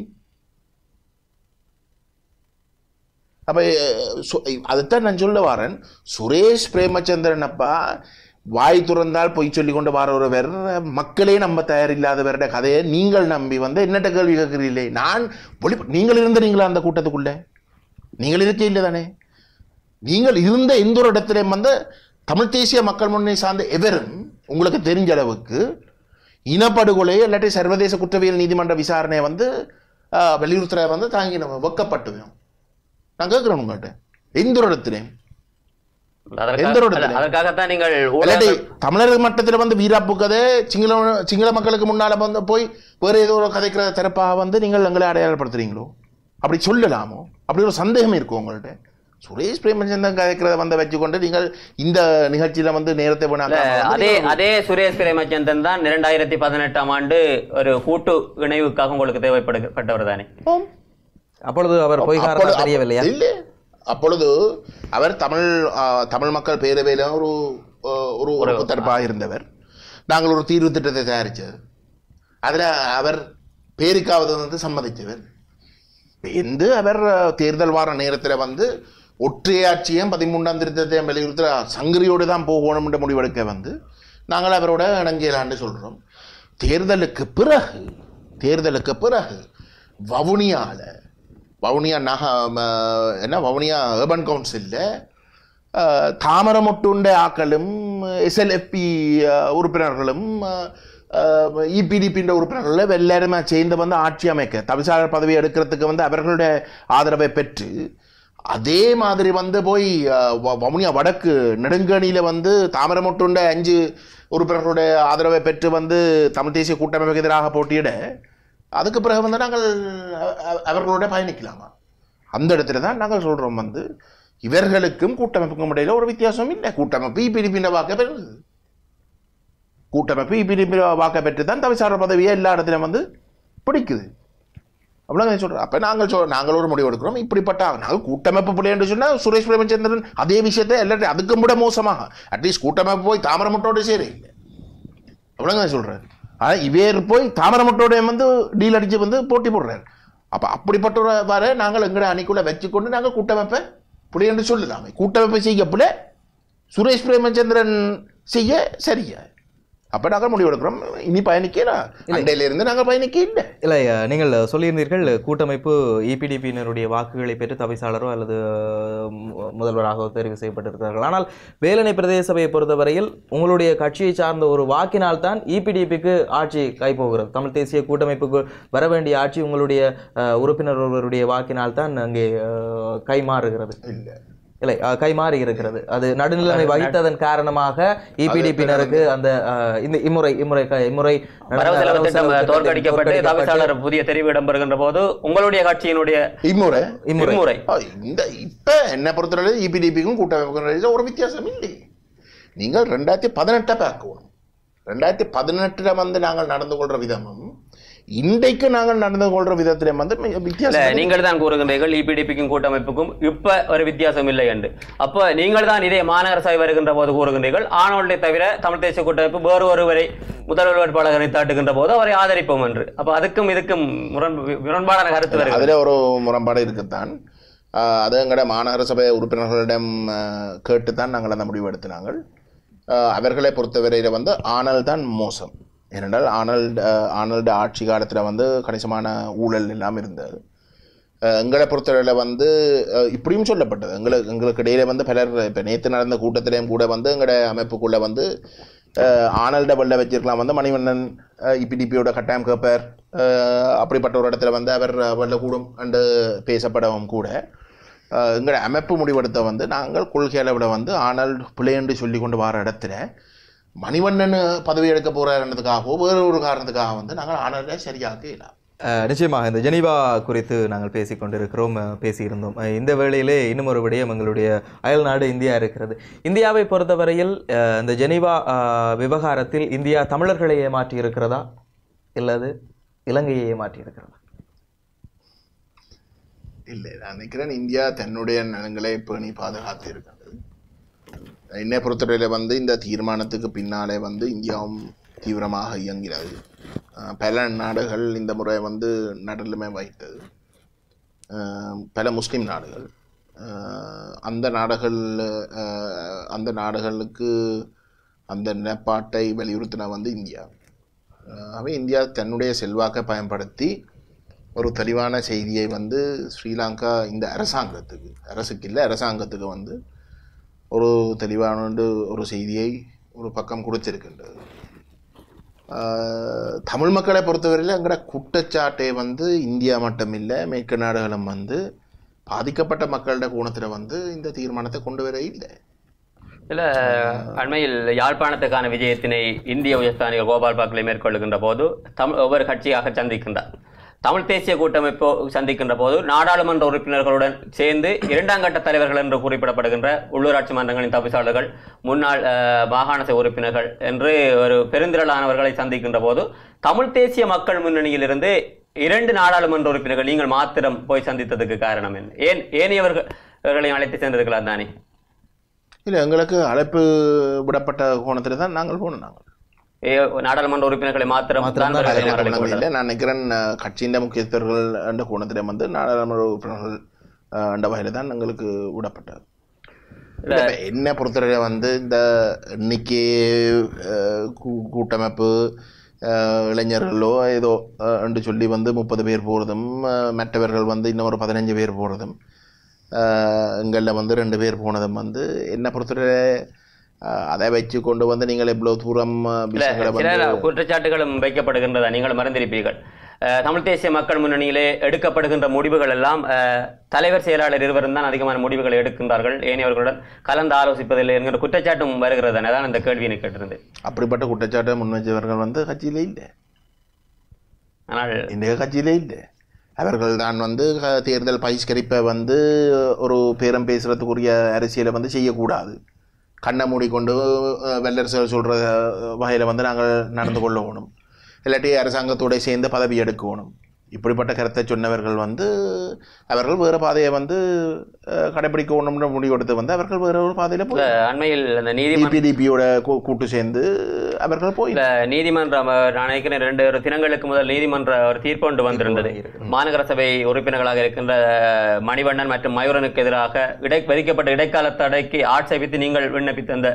அப்ப அஹ், சு- அதைத்தான் நான் சொல்ல வரேன் சுரேஷ் பிரேமச்சந்திரன் அப்பா வாய் துறந்தால் பொய் சொல்லி கொண்டு வர ஒரு வேற மக்களே நம்ப தயாரில்லாதவருடைய கதையை நீங்கள் நம்பி வந்து என்னட்ட கேள்வி கேட்கிறீங்களே நான் ஒளி நீங்கள் இருந்தீங்களா அந்த கூட்டத்துக்குள்ள நீங்கள் இருக்க இல்லை தானே நீங்கள் இருந்த எந்த ஒரு இடத்திலையும் வந்து தமிழ் தேசிய மக்கள் முன்னணி சார்ந்த எவரும் உங்களுக்கு தெரிஞ்ச அளவுக்கு இனப்படுகொலை இல்லாட்டி சர்வதேச குற்றவியல் நீதிமன்ற விசாரணையை வந்து ஆஹ், வலியுறுத்துற வந்து தாங்கி நம்ம வெக்கப்பட்டுவோம் நான் கேட்குறேன் உங்கள்கிட்ட எந்த ஒரு இடத்துலையும் அதற்காக- எந்த ரோடு அல்ல, அதற்காகத்தான் நீங்கள் இல்லாட்டி ஊடகங்கள் தமிழர் மட்டத்தில் வந்து வீராப்பு கதை சிங்கள சிங்கள மக்களுக்கு முன்னால வந்து போய் வேற ஏதோ ஒரு கதைக்கிற தரப்பாக வந்து நீங்கள் எங்களை அடையாளப்படுத்துறீங்களோ அப்படி சொல்லலாமோ அப்படி ஒரு சந்தேகம் இருக்கும் உங்கள்ட்ட சுரேஷ் பிரேமச்சந்திரன் கதைக்கிறத வந்து வச்சுக்கொண்டு நீங்கள் இந்த நிகழ்ச்சியில வந்து நேரத்தை இல்ல, போனாங்க அதே அதே சுரேஷ் பிரேமச்சந்திரன் தான் இரண்டாயிரத்தி பதினெட்டாம் ஆண்டு ஒரு கூட்டு இணைவுக்காக உங்களுக்கு தேவைப்பட்டவர் தானே அப்பொழுது அவர் பொய்காரதா அப்பொழுது- தெரியவில்லையா இல்லை அப்பொழுது அவர் தமிழ் ஆ, தமிழ் மக்கள் பேரவையில ஒரு ஆ, ஒரு ஒரு தரப்பாக இருந்தவர் நாங்கள் ஒரு தீர்வு திட்டத்தை தயாரித்தது அதில் அவர் பேருக்காவது வந்து சம்மதித்தவர் எந்த அவர் ஆ, தேர்தல் வார நேரத்தில் வந்து ஒற்றையாட்சியும் பதிமூன்றாம் திருத்தத்தையும் வலியுறுத்த சங்கரியோடு தான் போகணும்ன்ற முடிவெடுக்க வந்து நாங்கள் அவரோட இணங்கியலான்னு சொல்கிறோம் தேர்தலுக்கு பிறகு தேர்தலுக்கு பிறகு வவுனியால வவுனியா நக ம, என்ன வவுனியா ஏர்பன் கவுன்சிலில் தாமரமொட்டுண்ட ஆக்களும் எஸ்எல்எஃப்பி உறுப்பினர்களும் இபிடிபின்ற உறுப்பினர்கள் எல்லாருமே சேர்ந்து வந்து ஆட்சி அமைக்க தவிசாளர் பதவி எடுக்கிறதுக்கு வந்து அவர்களுடைய ஆதரவை பெற்று அதே மாதிரி வந்து போய் அஹ், வ- வவுனியா வடக்கு நெடுங்கணியில் வந்து தாமரமொட்டுண்ட அஞ்சு உறுப்பினர்களுடைய ஆதரவை பெற்று வந்து தமிழ் தேசிய கூட்டமைப்புக்கு எதிராக போட்டியிட அதுக்கு பிறகு வந்து நாங்கள் அ- அ- அவர்களோட பயணிக்கலாமா அந்த இடத்துல தான் நாங்கள் சொல்றோம் வந்து இவர்களுக்கும் கூட்டமைப்புக்கும் இடையில ஒரு வித்தியாசம் இல்லை கூட்டமைப்பு இபிடிபின்ற வாக்க பெறுது கூட்டமைப்பு இபிடிபி வாக்க பெற்று தான் தவிசாளர் பதவியை எல்லா இடத்துலையும் வந்து பிடிக்குது அப்படிதான் சொல்றோம் அப்ப நாங்கள் சொல் நாங்கள் ஒரு முடிவு எடுக்கிறோம் இப்படிப்பட்ட நாங்கள் கூட்டமைப்பு பிள்ளை என்று சொன்னா சுரேஷ் பிரேமச்சந்திரன் அதே விஷயத்தை எல்லாத்தையும் அதுக்கும் விட மோசமாக அட்லீஸ்ட் கூட்டமைப்பு போய் தாமரமட்டோடு சேர இல்லை அப்படிதான் சொல்றாரு ஆனா இவர் போய் தாமரமட்டோட வந்து டீல் அடிச்சு வந்து போட்டி போடுறாரு அப்ப அப்படிப்பட்ட ஒரு வர நாங்கள் எங்கட அணிக்குள்ள வச்சுக்கொண்டு நாங்கள் கூட்டமைப்பை புலி என்று சொல்லலாமே கூட்டமைப்பை செய்ய புல சுரேஷ் பிரேமச்சந்திரன் செய்ய சரியா அப்ப நாங்கள் முடிவெடுக்கிறோம் இனி பயணிக்கலாம் அண்டையில இருந்து நாங்கள் பயணிக்க இல்லை இல்லை அஹ், நீங்கள் சொல்லியிருந்தீர்கள் கூட்டமைப்பு இபிடிபியினருடைய வாக்குகளை பெற்று தவிசாளரோ அல்லது அஹ், மு- முதல்வராகவோ தெரிவு செய்யப்பட்டிருக்கிறார்கள் ஆனால் வேலனை பிரதேச சபையை பொறுத்தவரையில் உங்களுடைய கட்சியை சார்ந்த ஒரு வாக்கினால் தான் இபிடிபிக்கு ஆட்சி கைப்போகிறது தமிழ் தேசிய கூட்டமைப்புக்கு வர வேண்டிய ஆட்சி உங்களுடைய அஹ், உறுப்பினர் ஒருவருடைய வாக்கினால் தான் அங்கே அஹ், கைமாறுகிறது இல்லை இல்லை அஹ், கைமாறி இருக்கிறது அது நடுநிலைமை வகித்ததன் காரணமாக இபிடிபியினருக்கு அந்த அஹ், இந்த இம்முறை இம்முறை க- இம்முறை நடந்த வரவு செலவு வரவு திட்டம் செலவு திட்டத்தில் தோற்கடிக்கப்பட்டு தோற்கடிக்கப்பட்டு தவிசாளர் புதிய தெரிவு இடம்பெறுகின்ற போது உங்களுடைய கட்சியினுடைய இம்முறை இம்முறை ஆ, இந்த இப்ப என்ன பொறுத்தவரை இபிடிபிக்கும் கூட்டமைப்புக்கும் ஒரு வித்தியாசம் இல்லை நீங்கள் ரெண்டாயிரத்தி பதினெட்டை பார்க்கணும் ரெண்டாயிரத்தி பதினெட்டுல வந்து நாங்கள் நடந்து கொள்ற விதமும் இன்றைக்கு நாங்கள் நடந்து கொள்ற விதத்திலே வந்து மிக இல்ல வித்தியாசம் நீங்கள் தான் கூறுகின்றீர்கள் இபிடிபிக்கும் கூட்டமைப்புக்கும் இப்ப ஒரு வித்தியாசம் இல்லை என்று அப்ப நீங்கள் தான் இதே மாநகர சபை வருகின்ற போது கூறுகின்றீர்கள் ஆனோல்டை தவிர தமிழ் தேசிய கூட்டமைப்பு வேறு ஒருவரை முதல்வர் வேட்பாளரை தாட்டுகின்ற போது அவரை ஆதரிப்போம் என்று அப்ப அதுக்கும் இதுக்கும் முரண் முரண்பாடான கருத்து வருகிறது அதுல ஒரு முரண்பாடு இருக்குத்தான் ஆஹ் அது எங்கட மாநகர சபை உறுப்பினர்களிடம் ஆஹ் கேட்டுத்தான் நாங்கள் அந்த முடிவு எடுத்தினாங்கள் ஆஹ் அவர்களை பொறுத்தவரையில் வந்து ஆனல் தான் மோசம் ஏனென்றால் ஆனல்ட் ஆனல்டு ஆட்சி காலத்தில் வந்து கணிசமான ஊழல் எல்லாம் இருந்தது ஆஹ் எங்களை பொறுத்தவரையில் வந்து ஆஹ் இப்படியும் சொல்லப்பட்டது எங்களுக்கு எங்களுக்கு இடையில வந்து பலர் இப்போ நேற்று நடந்த கூட்டத்திலையும் கூட வந்து எங்களோட அமைப்புக்குள்ளே வந்து ஆஹ் ஆனல்ட வெள்ள வச்சிருக்கலாம் வந்து மணிவண்ணன் இபிடிபியோட கட்டாயம் கேட்பார் ஆஹ் அப்படிப்பட்ட ஒரு இடத்துல வந்து அவர் வெள்ள கூடும் என்று பேசப்படவும் கூட ஆஹ் எங்களோட அமைப்பு முடிவெடுத்த வந்து நாங்கள் கொள்கை அளவில் வந்து ஆனால் பிள்ளையன்று சொல்லி கொண்டு வர இடத்துல மணிவண்ணன் பதவி எடுக்க போகிறதுக்காகவோ வேறு ஒரு காரணத்துக்காக வந்து நாங்கள் ஆனலை சரியாக இயலாம் அஹ் நிச்சயமாக இந்த ஜெனீவா குறித்து நாங்கள் பேசிக் கொண்டிருக்கிறோம் அஹ் பேசியிருந்தோம் அஹ் இந்த வேளையிலே இன்னும் ஒரு விடயம் எங்களுடைய அயல் நாடு இந்தியா இருக்கிறது இந்தியாவை பொறுத்தவரையில் அஹ் இந்த ஜெனீவா அஹ், விவகாரத்தில் இந்தியா தமிழர்களை ஏமாற்றி இருக்கிறதா இல்லது இலங்கையை ஏமாற்றி இருக்கிறதா இல்லை நான் நினைக்கிறேன் இந்தியா தன்னுடைய நலன்களை பேணி பாதுகாத்து இருக்கிறது என்னை பொறுத்தவரையில் வந்து இந்த தீர்மானத்துக்கு பின்னாலே வந்து இந்தியாவும் தீவிரமாக இயங்கினது அஹ் பல நாடுகள் இந்த முறை வந்து நடுநிலைமை வைத்தது அஹ் பல முஸ்லிம் நாடுகள் அஹ் அந்த நாடுகள் அஹ் அந்த நாடுகளுக்கு அந்த நிலப்பாட்டை வலியுறுத்தின வந்து இந்தியா ஆகவே இந்தியா தன்னுடைய செல்வாக்கை பயன்படுத்தி ஒரு தெளிவான செய்தியை வந்து ஸ்ரீலங்கா இந்த அரசாங்கத்துக்கு அரசுக்கு இல்லை அரசாங்கத்துக்கு வந்து ஒரு தெளிவான ஒரு செய்தியை ஒரு பக்கம் கொடுத்திருக்கின்றது ஆஹ் தமிழ் மக்களை பொறுத்தவரையில் எங்கட குற்றச்சாட்டை வந்து இந்தியா மட்டும் இல்லை மேற்கு நாடுகளும் வந்து பாதிக்கப்பட்ட மக்களோட கோணத்தில் வந்து இந்த தீர்மானத்தை கொண்டு வர இல்லை இல்ல அண்மையில் யாழ்ப்பாணத்துக்கான விஜயத்தினை இந்திய உயர்ஸ்தானிகள் கோபால் பாக்லே மேற்கொள்ளுகின்ற போது தமிழ் ஒவ்வொரு கட்சியாக சந்திக்கின்றார் தமிழ் தேசிய கூட்டமைப்பு சந்திக்கின்ற போது நாடாளுமன்ற உறுப்பினர்களுடன் சேர்ந்து இரண்டாம் கட்ட தலைவர்கள் என்று குறிப்பிடப்படுகின்ற உள்ளூராட்சி மன்றங்களின் தவிசாளர்கள் முன்னாள் அஹ், மாகாண சபை உறுப்பினர்கள் என்று ஒரு பெருந்திரளானவர்களை சந்திக்கின்ற போது தமிழ் தேசிய மக்கள் முன்னணியிலிருந்து இரண்டு நாடாளுமன்ற உறுப்பினர்கள் நீங்கள் மாத்திரம் போய் சந்தித்ததுக்கு காரணம் என்ன ஏன் ஏனையவர்களை அழைத்து சென்றிருக்கலாம் தானே இல்லை எங்களுக்கு அழைப்பு விடப்பட்ட கோணத்தில் தான் நாங்கள் போனோம் நாங்கள் ஏ, நாடாளுமன்ற உறுப்பினர்களை மாத்திரம் மாத்திரம் தான் தான் வருகை அதில் அளிக்க கோணம் உள்ளது. இல்லை நான் நினைக்கிறேன் அஹ், கட்சியின் முக்கியஸ்தர்கள் என்ற கோணத்தில் வந்து நாடாளுமன்ற உறுப்பினர்கள் அஹ், என்ற வகையில் தான் எங்களுக்கு விடப்பட்டது இல்ல. இப்ப என்ன பொறுத்தவரை வந்து இந்த இன்னைக்கு அஹ், கூ- கூட்டமைப்பு அஹ், இளைஞர்களோ ஏதோ அஹ், என்று சொல்லி வந்து முப்பது பேர் போகிறதும் மற்றவர்கள் வந்து இன்னும் ஒரு பதினஞ்சு பேர் போகிறதும் எங்களில் வந்து ரெண்டு பேர் போனதும் வந்து என்ன பொறுத்தவரை அஹ், அதை வச்சு கொண்டு வந்து நீங்கள் எவ்வளோ தூரம் அஹ், இல்ல, விஷயங்களை சில வந்து குற்றச்சாட்டுகளும் வைக்கப்படுகின்றதா நீங்கள் மறந்திருப்பீர்கள் அஹ், தமிழ் தேசிய மக்கள் முன்னணியிலே எடுக்கப்படுகின்ற முடிவுகள் எல்லாம் அஹ், தலைவர் செயலாளர் இருவரும் தான் அதிகமான முடிவுகளை எடுக்கின்றார்கள் ஏனையவர்களுடன் கலந்து ஆலோசிப்பதில்லை என்கிற குற்றச்சாட்டும் வருகிறது அதான் இந்த கேள்வியை கேட்டிருந்தது அப்படிப்பட்ட குற்றச்சாட்டை முன்வச்சவர்கள் வந்து கட்சியிலே இல்லை ஆனால் இன்றைய கட்சியிலே இல்லை அவர்கள் தான் வந்து க- தேர்தல் பகிஷ்கரிப்பை வந்து ஒரு பேரம் பேசுறதுக்குரிய அரசியலை வந்து செய்யக்கூடாது கண்ணை மூடிக்கொண்டு அஹ், வெள்ளரசர் சொல்கிற வகையில் வந்து நாங்கள் நடந்து கொள்ளணும் இல்லாட்டி அரசாங்கத்தோட சேர்ந்து பதவி எடுக்கணும் இப்படிப்பட்ட கருத்தை சொன்னவர்கள் வந்து அவர்கள் வேறு பாதையை வந்து அஹ், கடைபிடிக்கணும்னு முடிவெடுத்து வந்து அவர்கள் வேறு ஒரு பாதையில் போய் அண்மையில் அந்த நீதிமன்ற டிபிடிபியோட கூட்டு சேர்ந்து அவர்கள் போய் இல்ல நீதிமன்றம் அஹ், நான் நினைக்கிறேன் ரெண்டு ஒரு தினங்களுக்கு முதல் நீதிமன்ற ஒரு தீர்ப்பு ஒன்று வந்திருந்தது மாநகர சபை உறுப்பினர்களாக இருக்கின்ற அஹ், மணிவண்ணன் மற்றும் மயூரனுக்கு எதிராக இடை விதிக்கப்பட்ட இடைக்கால தடைக்கு ஆட்சேபித்து நீங்கள் விண்ணப்பித்த அந்த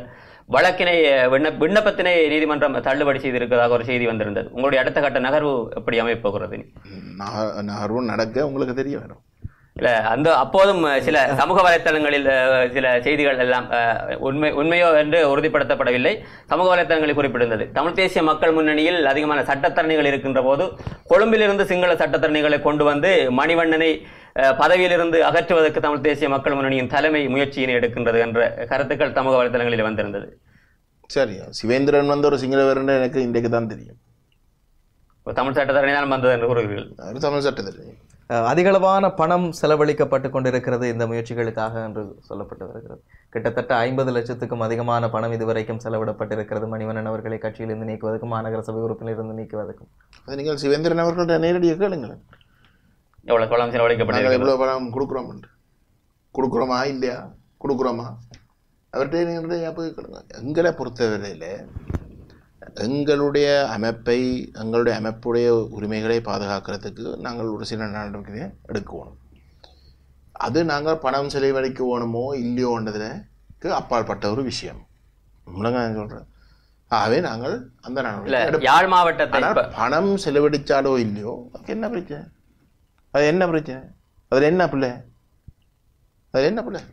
வழக்கினை அஹ், விண்ண விண்ணப்பத்தினை நீதிமன்றம் தள்ளுபடி செய்திருக்கிறதாக ஒரு செய்தி வந்திருந்தது உங்களுடைய அடுத்த கட்ட நகர்வு எப்படி அமையப் போகிறது நக- நகர்வும் நடக்க உங்களுக்கு தெரிய வரும் இல்ல அந்த அப்போதும் அஹ், சில சமூக வலைத்தளங்களில் அஹ், சில செய்திகள் எல்லாம் அஹ், உண்மை உண்மையோ என்று உறுதிப்படுத்தப்படவில்லை சமூக வலைத்தளங்களில் குறிப்பிட்டிருந்தது தமிழ் தேசிய மக்கள் முன்னணியில் அதிகமான சட்டத்தரணிகள் இருக்கின்ற போது கொழும்பிலிருந்து சிங்கள சட்டத்தரணிகளை கொண்டு வந்து மணிவண்ணனை அஹ், பதவியிலிருந்து அகற்றுவதற்கு தமிழ் தேசிய மக்கள் முன்னணியின் தலைமை முயற்சியினை எடுக்கின்றது என்ற கருத்துக்கள் சமூக வலைத்தளங்களில் வந்திருந்தது சரி சிவேந்திரன் வந்து ஒரு சிங்களவர்னு எனக்கு இன்றைக்கு தான் தெரியும் இப்ப தமிழ் சட்டத்தரணி தான் வந்தது என்று கூறுகிறீர்கள் அவர் தமிழ் சட்டத்தில் அஹ், அதிகளவான பணம் செலவழிக்கப்பட்டு கொண்டிருக்கிறது இந்த முயற்சிகளுக்காக என்று சொல்லப்பட்டு வருகிறது கிட்டத்தட்ட ஐம்பது லட்சத்துக்கும் அதிகமான பணம் இதுவரைக்கும் செலவிடப்பட்டிருக்கிறது மணிவண்ணன் அவர்களை கட்சியிலிருந்து நீக்குவதற்கும் மாநகர சபை உறுப்பினரிலிருந்து நீக்குவதற்கும் அது நீங்கள் சிவேந்திரன் அவர்கள்ட்ட நேரடியாக கேளுங்களேன் எவ்வளவு பணம் நாங்கள் செலவழிக்கப்பட்டிருக்கிறது எவ்வளோ பணம் கொடுக்குறோம் கொடுக்குறோமா இல்லையா கொடுக்குறோமா அவர்கிட்ட நீங்கள் போய் கேளுங்க எங்களை பொறுத்தவரையில் எங்களுடைய அமைப்பை எங்களுடைய அமைப்புடைய உரிமைகளை பாதுகாக்கிறதுக்கு நாங்கள் ஒரு சில நடவடிக்கையை எடுக்கணும் அது நாங்கள் பணம் செலவழிக்க வேணுமோ இல்லையோன்றதுக்கு அப்பாற்பட்ட ஒரு விஷயம் முழங்க நான் சொல்கிறேன் ஆகவே நாங்கள் அந்த இல்ல நடவடிக்கை எடுப்போம். யாழ் மாவட்டத்தை ஆனால் இப்ப பணம் செலவழிச்சாலோ இல்லையோ அதுக்கு என்ன பிரச்சனை அது என்ன பிரச்சனை அதில் என்ன பிள்ளை அதில் என்ன பிள்ளை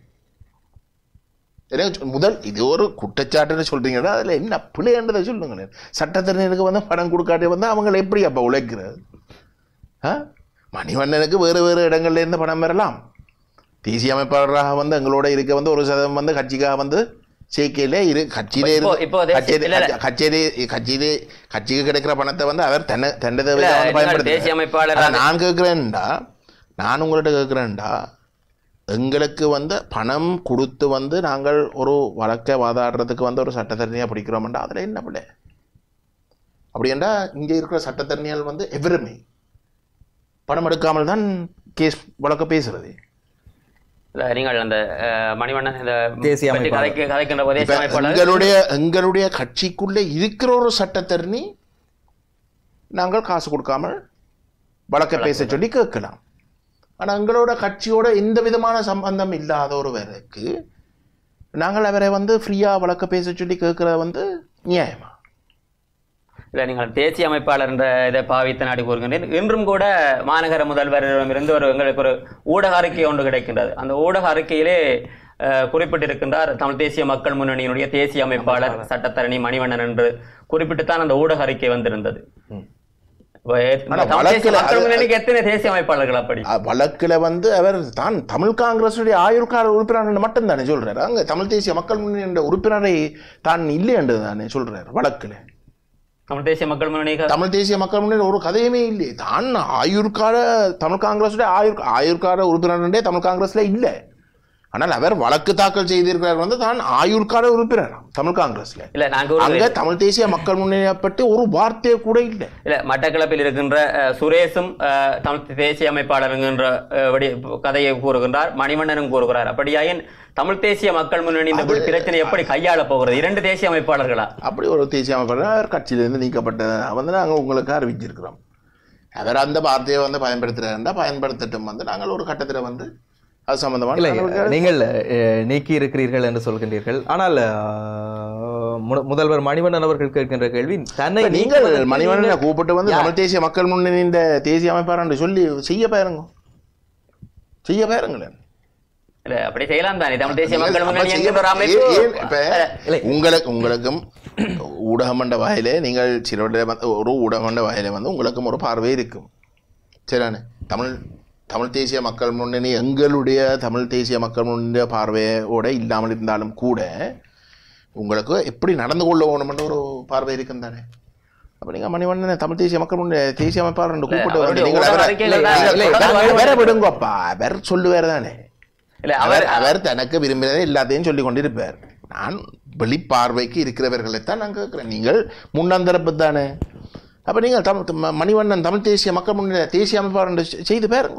எனக்கு சொ- முதல் இது ஒரு குற்றச்சாட்டுன்னு சொல்றீங்கன்னா அதில் என்ன பிள்ளைன்றதை சொல்லுங்களேன் சட்டத்திறனுக்கு வந்து பணம் கொடுக்காட்டி வந்து அவங்களை எப்படி அப்போ உழைக்கிறது ஆ மணிவண்ணனுக்கு வேறு வேறு இடங்கள்ல இருந்து பணம் பெறலாம் தேசிய அமைப்பாளராக வந்து எங்களோட இருக்க வந்து ஒரு சதம் வந்து கட்சிக்காக வந்து சேர்க்கையிலே இரு கட்சியிலே இப்போ- இருந்து இப்போ தேசிய- கட்சியிலே இல்ல, இல்ல. கட்சியிலே கட்சியிலே கட்சிக்கு கிடைக்கிற பணத்தை வந்து அவர் தன்னை தன்னை இல்ல, தேவையாக வந்து நீங்கள் பயன்படுத்துகிறார். தேசிய அமைப்பாளர் ஆனா நான் கேட்குறேன்டா நான் உங்கள்கிட்ட கேட்குறேன்டா எங்களுக்கு வந்து பணம் கொடுத்து வந்து நாங்கள் ஒரு வழக்கை வாதாடுறதுக்கு வந்து ஒரு சட்டத்தரணியாக பிடிக்கிறோம்டா அதில் என்ன பிள்ளை அப்படின்னா இங்கே இருக்கிற சட்டத்தரணிகள் வந்து எவருமே பணம் எடுக்காமல் தான் கேஸ் வழக்க பேசுறது இல்ல, நீங்கள் அந்த அஹ், மணிவண்ணன் இந்த தேசிய பற்றி அமைப்பாளர். கதைக்க கதைக்கின்ற போதே இப்ப அமைப்பாளர் எங்களுடைய எங்களுடைய கட்சிக்குள்ளே இருக்கிற ஒரு சட்டத்தரணி நாங்கள் காசு கொடுக்காமல் வழக்க பேச சொல்லி கேட்கலாம் ஆனா எங்களோட கட்சியோட எந்த விதமான சம்பந்தம் இல்லாத ஒருவருக்கு நாங்கள் அவரை வந்து ஃப்ரீயா வழக்க பேச சொல்லி கேட்கறது வந்து நியாயமா இல்ல நீங்கள் தேசிய அமைப்பாளர் என்ற இதை பாவித்து நாடி கூறுகின்றேன் இன்றும் கூட மாநகர முதல்வரிடமிருந்து ஒரு எங்களுக்கு ஒரு ஊடக அறிக்கை ஒன்று கிடைக்கின்றது அந்த ஊடக அறிக்கையிலே அஹ், குறிப்பிட்டிருக்கின்றார் தமிழ் தேசிய மக்கள் முன்னணியினுடைய தேசிய அமைப்பாளர் சட்டத்தரணி மணிவண்ணன் என்று குறிப்பிட்டுத்தான் அந்த ஊடக அறிக்கை வந்திருந்தது இப்ப எத்- ஆனா தமிழ் தேசிய வழக்குல மக்கள் அது- முன்னணிக்கு எத்தனை தேசிய அமைப்பாளர்கள் அப்படி அ- வழக்குல வந்து அவர் தான் தமிழ் காங்கிரசுடைய ஆயுர்கால உறுப்பினர் மட்டும்தானே சொல்றாரு அங்க தமிழ் தேசிய மக்கள் முன்னணியின் உறுப்பினரை தான் இல்லை என்று தானே சொல்றாரு வழக்குல தமிழ் தேசிய மக்கள் முன்னணி தமிழ் தேசிய மக்கள் முன்னணி ஒரு கதையுமே இல்லை தான் ஆயுர்கால தமிழ் காங்கிரஸுடைய ஆயுர் ஆயுர்கால உறுப்பினரே தமிழ் காங்கிரஸ்ல இல்லை ஆனால் அவர் வழக்கு தாக்கல் செய்திருக்கிறார் வந்து தான் ஆயுர்கால உறுப்பினர் தமிழ் காங்கிரஸ்ல இல்ல நான் கூறுகிறேன் அங்க தமிழ் தேசிய மக்கள் முன்னணியை பற்றி ஒரு வார்த்தையே கூட இல்லை இல்ல மட்டக்களப்பில் இருக்கின்ற அஹ், சுரேஷும் அஹ், தமிழ் தேசிய அமைப்பாளர் என்கின்ற அஹ், விடி- கதையை கூறுகின்றார் மணிவண்ணனும் கூறுகிறார் அப்படியாயின் தமிழ் தேசிய மக்கள் முன்னணி இந்த பிரச்சனை எப்படி கையாள போகிறது இரண்டு தேசிய அமைப்பாளர்களா அப்படி ஒரு தேசிய அமைப்பாளர் அவர் கட்சியிலிருந்து நீக்கப்பட்ட வந்து நாங்கள் உங்களுக்கு அறிவிச்சிருக்கிறோம் அவர் அந்த வார்த்தையை வந்து பயன்படுத்துகிறாருந்தா பயன்படுத்தட்டும் வந்து நாங்கள் ஒரு கட்டத்தில் வந்து அது சம்பந்தமான இல்லை நடவடிக்கை நீங்கள் அஹ், நீக்கி இருக்கிறீர்கள் என்று சொல்கின்றீர்கள் ஆனால் அஹ், மு- முதல்வர் மணிவண்ணன் அவர்கள் கேட்கின்ற கேள்வி தன்னை இப்ப நீங்கள் நீக்குவதற்கு மணிவண்ணனை நீங்கள் கூப்பிட்டு வந்து யார்? தமிழ் தேசிய மக்கள் முன்னணியின் தேசிய அமைப்பார் என்று சொல்லி செய்ய பாருங்க செய்ய பாருங்களேன் இல்ல அப்படி செய்யலாம் தானே தமிழ் தேசிய நீங்கள் மக்கள் அப்ப முன்னணி செய்ய- என்கின்ற ஒரு அமைப்பு ஏன்- ஏன் இப்ப இல்லை. உங்களுக்கு உங்களுக்கும் ஊடகம் என்ற வகையிலே நீங்கள் சில வந்து ஒரு ஊடகம் என்ற வகையில வந்து உங்களுக்கும் ஒரு பார்வை இருக்கும் சரிதானே தமிழ் தமிழ் தேசிய மக்கள் முன்னணி எங்களுடைய தமிழ் தேசிய மக்கள் முன்னணிய பார்வையோட இல்லாமல் இருந்தாலும் கூட உங்களுக்கு எப்படி நடந்து கொள்ள வேணும்ன்ற ஒரு பார்வை இருக்கும் தானே அப்ப நீங்க மணிவண்ணன் தமிழ் தேசிய மக்கள் முன்னணி தேசிய அமைப்பாளர் என்று கூப்பிட்டு வந்து அவருடைய நீங்கள் ஊடக அவரை- அறிக்கைகள் தான் நீங்கள் தொடர்ந்து வேற வருவது. விடுங்கப்பா அவர் சொல்லுவார் தானே இல்ல அவர் அவர் அவர் தனக்கு விரும்பினதை எல்லாத்தையும் சொல்லி கொண்டிருப்பார் நான் வெளிப்பார்வைக்கு இருக்கிறவர்களைத்தான் நான் கேட்கிறேன் நீங்கள் முன்னந்தரப்பு தானே அப்ப நீங்கள் தமிழ் ம- மணிவண்ணன் தமிழ் தேசிய மக்கள் முன்னணி தேசிய அமைப்பாளர் என்று செ- செய்து பாருங்க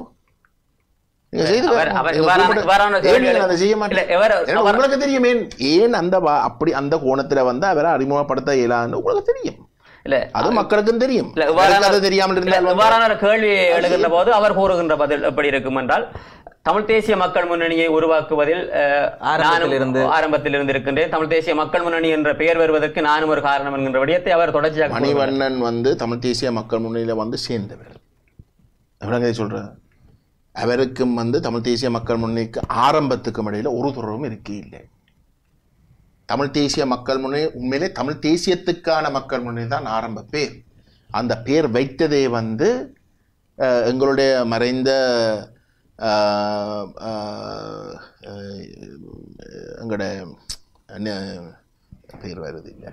நீங்க செய்து அவர்- பாருங்க. அவர் நீங்க இவ்வாறான- கூப்பிட்டு- இவ்வாறான ஏன் நீங்கள் கேள்விகளை- அதை செய்ய இல்ல, மாட்டீங்க இவர் ஏன்னா அவர்- உங்களுக்கு தெரியும் ஏன் ஏன் அந்த வா- அப்படி அந்த கோணத்துல வந்து அவரை அறிமுகப்படுத்த இயலான்னு உங்களுக்கு தெரியும் இல்ல அது மக்களுக்கும் தெரியும் இல்ல, அவருக்கு இவ்வாறான அது தெரியாமல் இல்ல, இருந்தால் வந்து- இவ்வாறான ஒரு கேள்வி எழுகின்ற போது அவர் கூறுகின்ற பதில் எப்படி இருக்கும் என்றால் தமிழ் தேசிய மக்கள் முன்னணியை உருவாக்குவதில் அஹ், ஆரம்பத்திலிருந்து. நானும் ஆரம்பத்திலிருந்து இருக்கின்றேன் தமிழ் தேசிய மக்கள் முன்னணி என்ற பெயர் வருவதற்கு நானும் ஒரு காரணம் என்கின்ற விடயத்தை அவர் தொடர்ச்சியாக கூறுகிறார். மணிவண்ணன் வந்து தமிழ் தேசிய மக்கள் முன்னணியில் வந்து சேர்ந்தவர் எப்படிங்க சொல்கிறேன் அவருக்கும் வந்து தமிழ் தேசிய மக்கள் முன்னணிக்கு ஆரம்பத்துக்கும் இடையில ஒரு தொடர்பும் இருக்கே இல்லை தமிழ் தேசிய மக்கள் முன்னணி உண்மையிலே தமிழ் தேசியத்துக்கான மக்கள் முன்னணி தான் ஆரம்ப பேர் அந்த பேர் வைத்ததே வந்து அஹ், எங்களுடைய மறைந்த அஹ், அஹ், அஹ், எங்களோட என்ன பேர் வருது இல்லை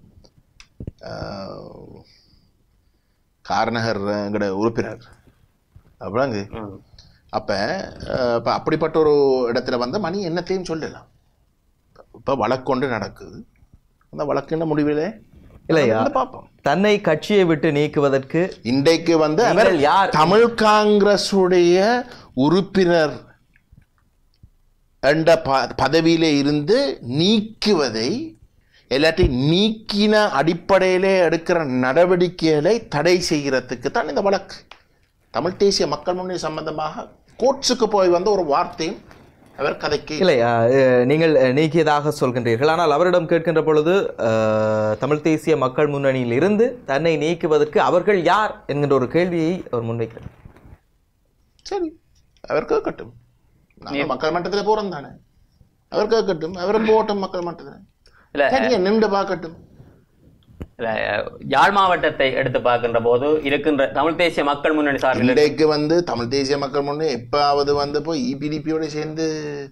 ஆஹ், கார்நகர் எங்கட உறுப்பினர் அப்படிங்க ம். அப்போ இப்போ அப்படிப்பட்ட ஒரு இடத்துல வந்து மணி என்னத்தையும் சொல்லலாம் இப்போ வழக்கொண்டு நடக்குது அந்த வழக்கின முடிவிலே இல்லையா வந்து பார்ப்போம் தன்னை கட்சியை விட்டு நீக்குவதற்கு இன்றைக்கு வந்து அவர் நீங்கள் யார்? தமிழ் காங்கிரசுடைய உறுப்பினர் என்ற ப பதவியிலே இருந்து நீக்குவதை இல்லாட்டி நீக்கின அடிப்படையிலே எடுக்கிற நடவடிக்கைகளை தடை செய்கிறதுக்கு தான் இந்த வழக்கு தமிழ் தேசிய மக்கள் முன்னணி சம்பந்தமாக கோர்ட்ஸுக்கு போய் வந்து ஒரு வார்த்தையும் அவர் கதைக்கு இல்லையா அஹ், நீங்கள் அஹ், நீக்கியதாக சொல்கின்றீர்கள் ஆனால் அவரிடம் கேட்கின்ற பொழுது அஹ், தமிழ் தேசிய மக்கள் முன்னணியில் இருந்து தன்னை நீக்குவதற்கு அவர்கள் யார் என்கின்ற ஒரு கேள்வியை அவர் முன்வைக்கிறார் சரி அவர் கேட்கட்டும் நாங்கள் மக்கள் மட்டத்தில் போகிறோம் தானே அவர் கேட்கட்டும் அவர் போகட்டும் மக்கள் மட்டத்தில் இல்ல தனியா நின்று பார்க்கட்டும் இல்ல, யாழ் மாவட்டத்தை எடுத்து பார்க்கின்ற போது இருக்கின்ற தமிழ் தேசிய மக்கள் முன்னணி சார்பில் இன்றைக்கு வந்து தமிழ் தேசிய மக்கள் முன்னே எப்பாவது வந்து போய் இபிடிபியோட சேர்ந்து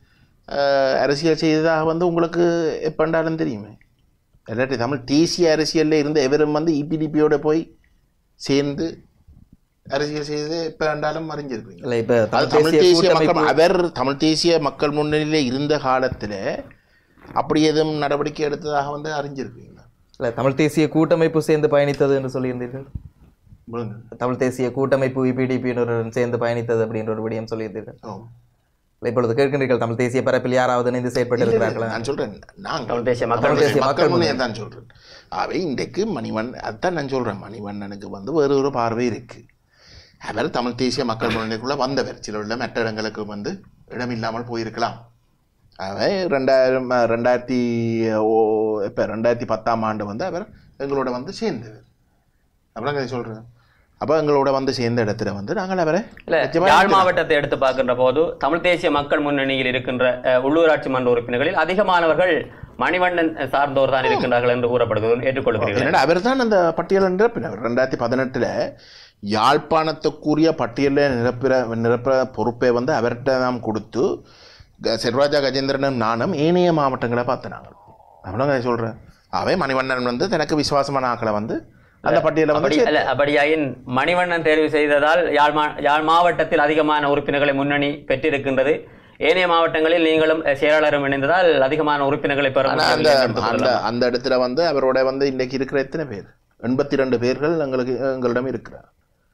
அஹ், அரசியல் செய்ததாக வந்து உங்களுக்கு எப்பண்டாலும் தெரியுமே இல்லாட்டி தமிழ் தேசிய அரசியல்ல இருந்த எவரும் வந்து இபிடிபியோட போய் சேர்ந்து அரசியல் செய்து எப்ப வேண்டாலும் அறிஞ்சிருப்பீங்க இல்லை இப்ப அது தமிழ் தேசிய கூட்டமைப்பு மக்கள் அவர் தமிழ் தேசிய மக்கள் முன்னணியில இருந்த காலத்துல அப்படி எதுவும் நடவடிக்கை எடுத்ததாக வந்து அறிஞ்சிருப்பீங்களா இல்லை தமிழ் தேசிய கூட்டமைப்பு சேர்ந்து பயணித்தது என்று சொல்லியிருந்தீர்கள் விழுங்க. தமிழ் தேசிய கூட்டமைப்பு இபிடிபியினருடன் சேர்ந்து பயணித்தது அப்படின்ற ஒரு விடயம் சொல்லியிருந்தீர்கள் ஓ. இல்லை, இப்பொழுது கேட்கின்றீர்கள் தமிழ் தேசிய பரப்பில் யாராவது இணைந்து செயற்பட்டிருக்கிறார்களா நான் சொல்றேன் நாங்க தமிழ் தேசிய மக்கள் தமிழ் தேசிய மக்கள் மக்கள் முன்னே தான் சொல்றேன் அவை இன்றைக்கு மணிவன் அதான் நான் சொல்றேன் மணிவண்ணனுக்கு வந்து வேறு ஒரு பார்வை இருக்கு அவர் தமிழ் தேசிய மக்கள் முன்னணிக்குள்ள வந்தவர் சில உள்ள மற்ற இடங்களுக்கு வந்து இடமில்லாமல் போயிருக்கலாம் அவர் ரெண்டாயிரம் அஹ், ரெண்டாயிரத்தி ஓ இப்போ ரெண்டாயிரத்தி பத்தாம் ஆண்டு வந்து அவர் எங்களோட வந்து சேர்ந்தவர் அப்படிங்க சொல்றேன் அப்போ எங்களோட வந்து சேர்ந்த இடத்துல வந்து நாங்கள் அவரை இல்ல நிச்சயமா யாழ் இருக்கிறோம். மாவட்டத்தை எடுத்து பார்க்கின்ற போது தமிழ் தேசிய மக்கள் முன்னணியில் இருக்கின்ற அஹ், உள்ளூராட்சி மன்ற உறுப்பினர்களில் அதிகமானவர்கள் மணிவண்ணன் சார்ந்தோர் தான் இருக்கின்றார்கள் என்று கூறப்படுகிறது ஏற்றுக்கொள்கிறீர்கள் என்னடா அவர் தான் அந்த பட்டியலை நிரப்பினவர் ரெண்டாயிரத்தி பதினெட்டில் யாழ்ப்பாணத்துக்குரிய பட்டியலில் நிரப்புற நிரப்புற பொறுப்பை வந்து அவர்கிட்ட நாம் கொடுத்து க- செல்வராஜா கஜேந்திரனும் நானும் ஏனைய மாவட்டங்களை பார்த்து நாங்கள் அவ்வளோ சொல்கிறேன் அவை மணிவண்ணன் வந்து தனக்கு விசுவாசமான ஆக்களை வந்து அந்த பட்டியலை வந்து அப்படி அல்ல அப்படியாயின் மணிவண்ணன் தேர்வு செய்ததால் யாழ் மா யாழ் மாவட்டத்தில் அதிகமான உறுப்பினர்களை முன்னணி பெற்றிருக்கின்றது ஏனைய மாவட்டங்களில் நீங்களும் அஹ், செயலாளரும் இணைந்ததால் அதிகமான உறுப்பினர்களை பெற ஆனால் அந்த முடியவில்லை என்று அந்த சொல்லலாம். அந்த இடத்துல வந்து அவரோட வந்து இன்றைக்கு இருக்கிற எத்தனை பேர் எண்பத்தி ரெண்டு பேர்கள் எங்களுக்கு எங்களிடம் இருக்கிறார்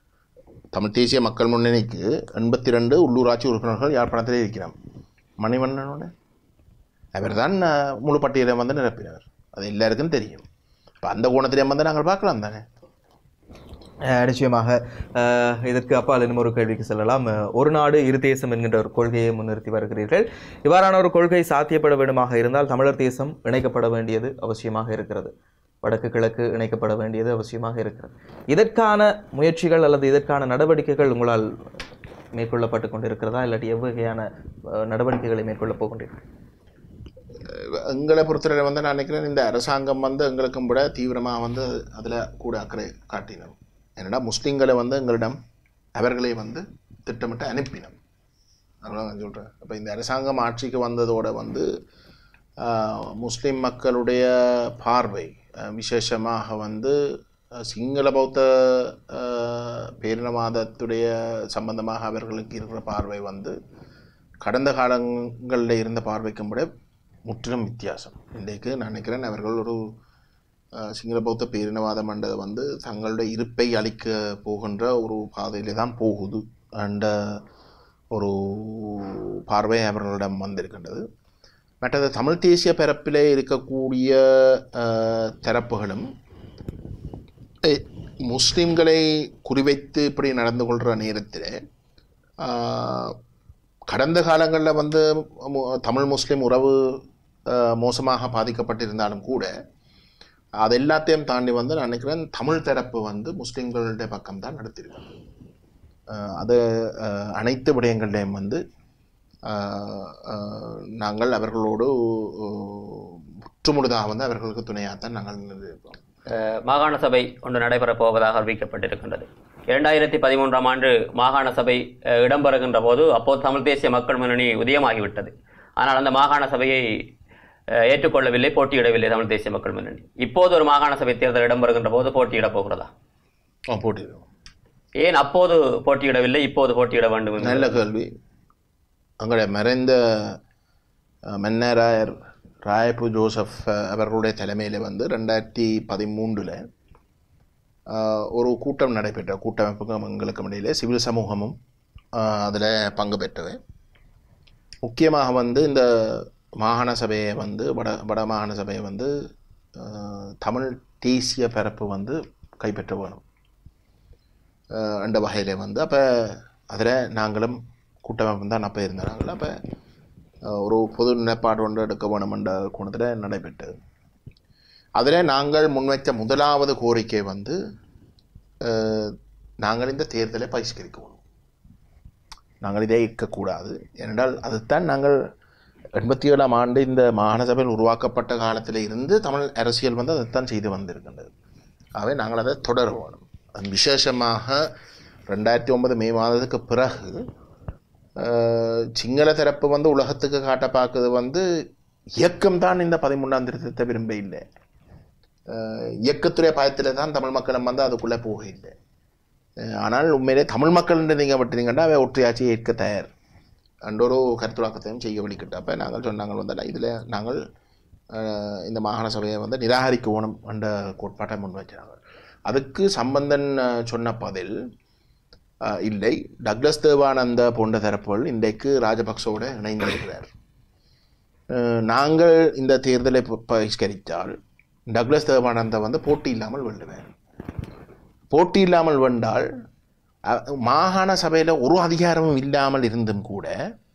தமிழ் தேசிய மக்கள் முன்னணிக்கு எண்பத்தி ரெண்டு உள்ளூராட்சி உறுப்பினர்கள் யாழ்ப்பாணத்தில் இருக்கிறோம் மணிவண்ணனோட அவர் தான் முழு பட்டியலை வந்து நிரப்பினவர் அது எல்லாருக்கும் தெரியும் இப்போ அந்த கோணத்திலே வந்து நாங்கள் பார்க்கலாம் தானே அஹ் நிச்சயமாக அஹ் இதற்கு அப்பால் இன்னும் ஒரு கேள்விக்கு செல்லலாம் அஹ் ஒரு நாடு இரு தேசம் என்கின்ற ஒரு கொள்கையை முன்னிறுத்தி வருகிறீர்கள் இவ்வாறான ஒரு கொள்கை சாத்தியப்பட வேண்டுமாக இருந்தால் தமிழர் தேசம் இணைக்கப்பட வேண்டியது அவசியமாக இருக்கிறது வடக்கு கிழக்கு இணைக்கப்பட வேண்டியது அவசியமாக இருக்கிறது இதற்கான முயற்சிகள் அல்லது இதற்கான நடவடிக்கைகள் உங்களால் மேற்கொள்ளப்பட்டு கொண்டிருக்கிறதா இல்லாட்டி எவ்வகையான அஹ், நடவடிக்கைகளை மேற்கொள்ளப் போகின்றீர்கள் எங்களை பொறுத்தவரை வந்து நான் நினைக்கிறேன் இந்த அரசாங்கம் வந்து எங்களுக்கும் விட தீவிரமாக வந்து அதில் கூட அக்கறை காட்டினோம் என்னடா முஸ்லீம்களை வந்து எங்களிடம் அவர்களை வந்து திட்டமிட்டு அனுப்பினோம் அதெல்லாம் நான் சொல்கிறேன் அப்போ இந்த அரசாங்கம் ஆட்சிக்கு வந்ததோட வந்து ஆஹ், முஸ்லிம் மக்களுடைய பார்வை ஆஹ், விசேஷமாக வந்து ஆஹ், சிங்கள பௌத்த ஆஹ், பேரினவாதத்துடைய சம்பந்தமாக அவர்களுக்கு இருக்கிற பார்வை வந்து கடந்த காலங்களில் இருந்த பார்வைக்கும் விட முற்றிலும் வித்தியாசம் இன்றைக்கு நான் நினைக்கிறேன் அவர்கள் ஒரு அஹ், சிங்கள பௌத்த பேரினவாதம் என்றது வந்து தங்களுடைய இருப்பை அளிக்க போகின்ற ஒரு பாதையிலே தான் போகுது அண்ட ஒரு பார்வை அவர்களிடம் வந்திருக்கின்றது மற்றது தமிழ் தேசிய பரப்பிலே இருக்கக்கூடிய அஹ், தரப்புகளும் அஹ், முஸ்லிம்களை குறிவைத்து இப்படி நடந்து கொள்கிற நேரத்தில் கடந்த காலங்களில் வந்து மு- தமிழ் முஸ்லீம் உறவு அஹ், மோசமாக பாதிக்கப்பட்டிருந்தாலும் கூட அது எல்லாத்தையும் தாண்டி வந்து நான் நினைக்கிறேன் தமிழ் தரப்பு வந்து முஸ்லீம்களுடைய பக்கம் தான் நடத்தியிருக்காங்க அஹ், அது அஹ், அனைத்து விடயங்கள்லையும் வந்து அஹ், அஹ், நாங்கள் அவர்களோடு அஹ், முற்றுமுழுதாக வந்து அவர்களுக்கு துணையாகத்தான் நாங்கள் நின்றிருக்கிறோம் அஹ், மாகாண சபை ஒன்று நடைபெறப் போவதாக அறிவிக்கப்பட்டிருக்கின்றது இரண்டாயிரத்தி பதிமூன்றாம் ஆண்டு மாகாண சபை அஹ், இடம்பெறுகின்ற போது அப்போது தமிழ் தேசிய மக்கள் முன்னணி உதயமாகிவிட்டது ஆனால் அந்த மாகாண சபையை அஹ், ஏற்றுக்கொள்ளவில்லை போட்டியிடவில்லை தமிழ் தேசிய மக்கள் முன்னணி இப்போது ஒரு மாகாண சபை தேர்தல் இடம்பெறுகின்ற போது போட்டியிடப் போகிறதா ஆ, போட்டியிடுவோம் ஏன் அப்போது போட்டியிடவில்லை இப்போது போட்டியிட வேண்டும் என்று? நல்ல கேள்வி அங்களுடைய மறைந்த அஹ், மன்னராயர் ராயப்பு ஜோசப் அஹ், அவர்களுடைய தலைமையில் வந்து ரெண்டாயிரத்தி பதிமூன்றில் ஒரு கூட்டம் நடைபெற்ற கூட்டமைப்புக்கும் எங்களுக்கு இடையிலே சிவில் சமூகமும் அதில் பங்கு பெற்றவை முக்கியமாக வந்து இந்த மாகாண சபையை வந்து வட வட மாகாண சபையை வந்து அஹ், தமிழ் தேசிய பரப்பு வந்து கைப்பற்ற வேணும் அஹ் அந்த வகையில் வந்து அப்போ அதில் நாங்களும் கூட்டமைப்பு தான் அப்போ இருந்தோம் நாங்கள் அப்போ ஒரு பொது நிலைப்பாடு ஒன்று எடுக்க வேணும் என்ற கோணத்தில் நடைபெற்றது அதில் நாங்கள் முன்வைத்த முதலாவது கோரிக்கை வந்து அஹ், நாங்கள் இந்த தேர்தலை பகிஷ்கரிக்கணும் நாங்கள் இதை இருக்கக்கூடாது ஏனென்றால் அதுதான் நாங்கள் எண்பத்தி ஏழாம் ஆண்டு இந்த மாகாண சபையில் உருவாக்கப்பட்ட காலத்தில் இருந்து தமிழ் அரசியல் வந்து அதைத்தான் செய்து வந்திருக்கின்றது ஆகவே நாங்கள் அதை தொடர வேணும் அது விசேஷமாக ரெண்டாயிரத்தி ஒன்பது மே மாதத்துக்கு பிறகு அஹ், சிங்கள தரப்பு வந்து உலகத்துக்கு காட்ட பார்க்குறது வந்து இயக்கம் தான் இந்த பதிமூன்றாம் திருத்தத்தை விரும்ப இல்லை அஹ், இயக்கத்துடைய பயத்தில் தான் தமிழ் மக்களும் வந்து அதுக்குள்ளே போக இல்லை அஹ், ஆனால் உண்மையிலே தமிழ் மக்கள் நீங்கள் விட்டுறீங்கன்னா அவை ஒற்றையாட்சியை ஏற்க தயார் அண்ட் ஒரு கருத்துலாக்கத்தையும் செய்ய வழிக்கிட்டப்ப நாங்கள் சொன்னாங்க வந்து இதில் நாங்கள் அஹ், இந்த மாகாண சபையை வந்து நிராகரிக்க வேணும் என்ற கோட்பாட்டை முன் வச்சாங்க அதுக்கு சம்பந்தன் அஹ், சொன்ன பதில் அஹ், இல்லை டக்ளஸ் தேவானந்த போன்ற தரப்புகள் இன்றைக்கு ராஜபக்சவோட இணைந்திருக்கிறார் அஹ், நாங்கள் இந்த தேர்தலை ப- பகிஷ்கரித்தால் டக்ளஸ் தேவானந்தா வந்து போட்டி இல்லாமல் வெல்லுவார் போட்டி இல்லாமல் வென்றால் அ- மாகாண சபையில் ஒரு அதிகாரமும் இல்லாமல் இருந்தும் கூட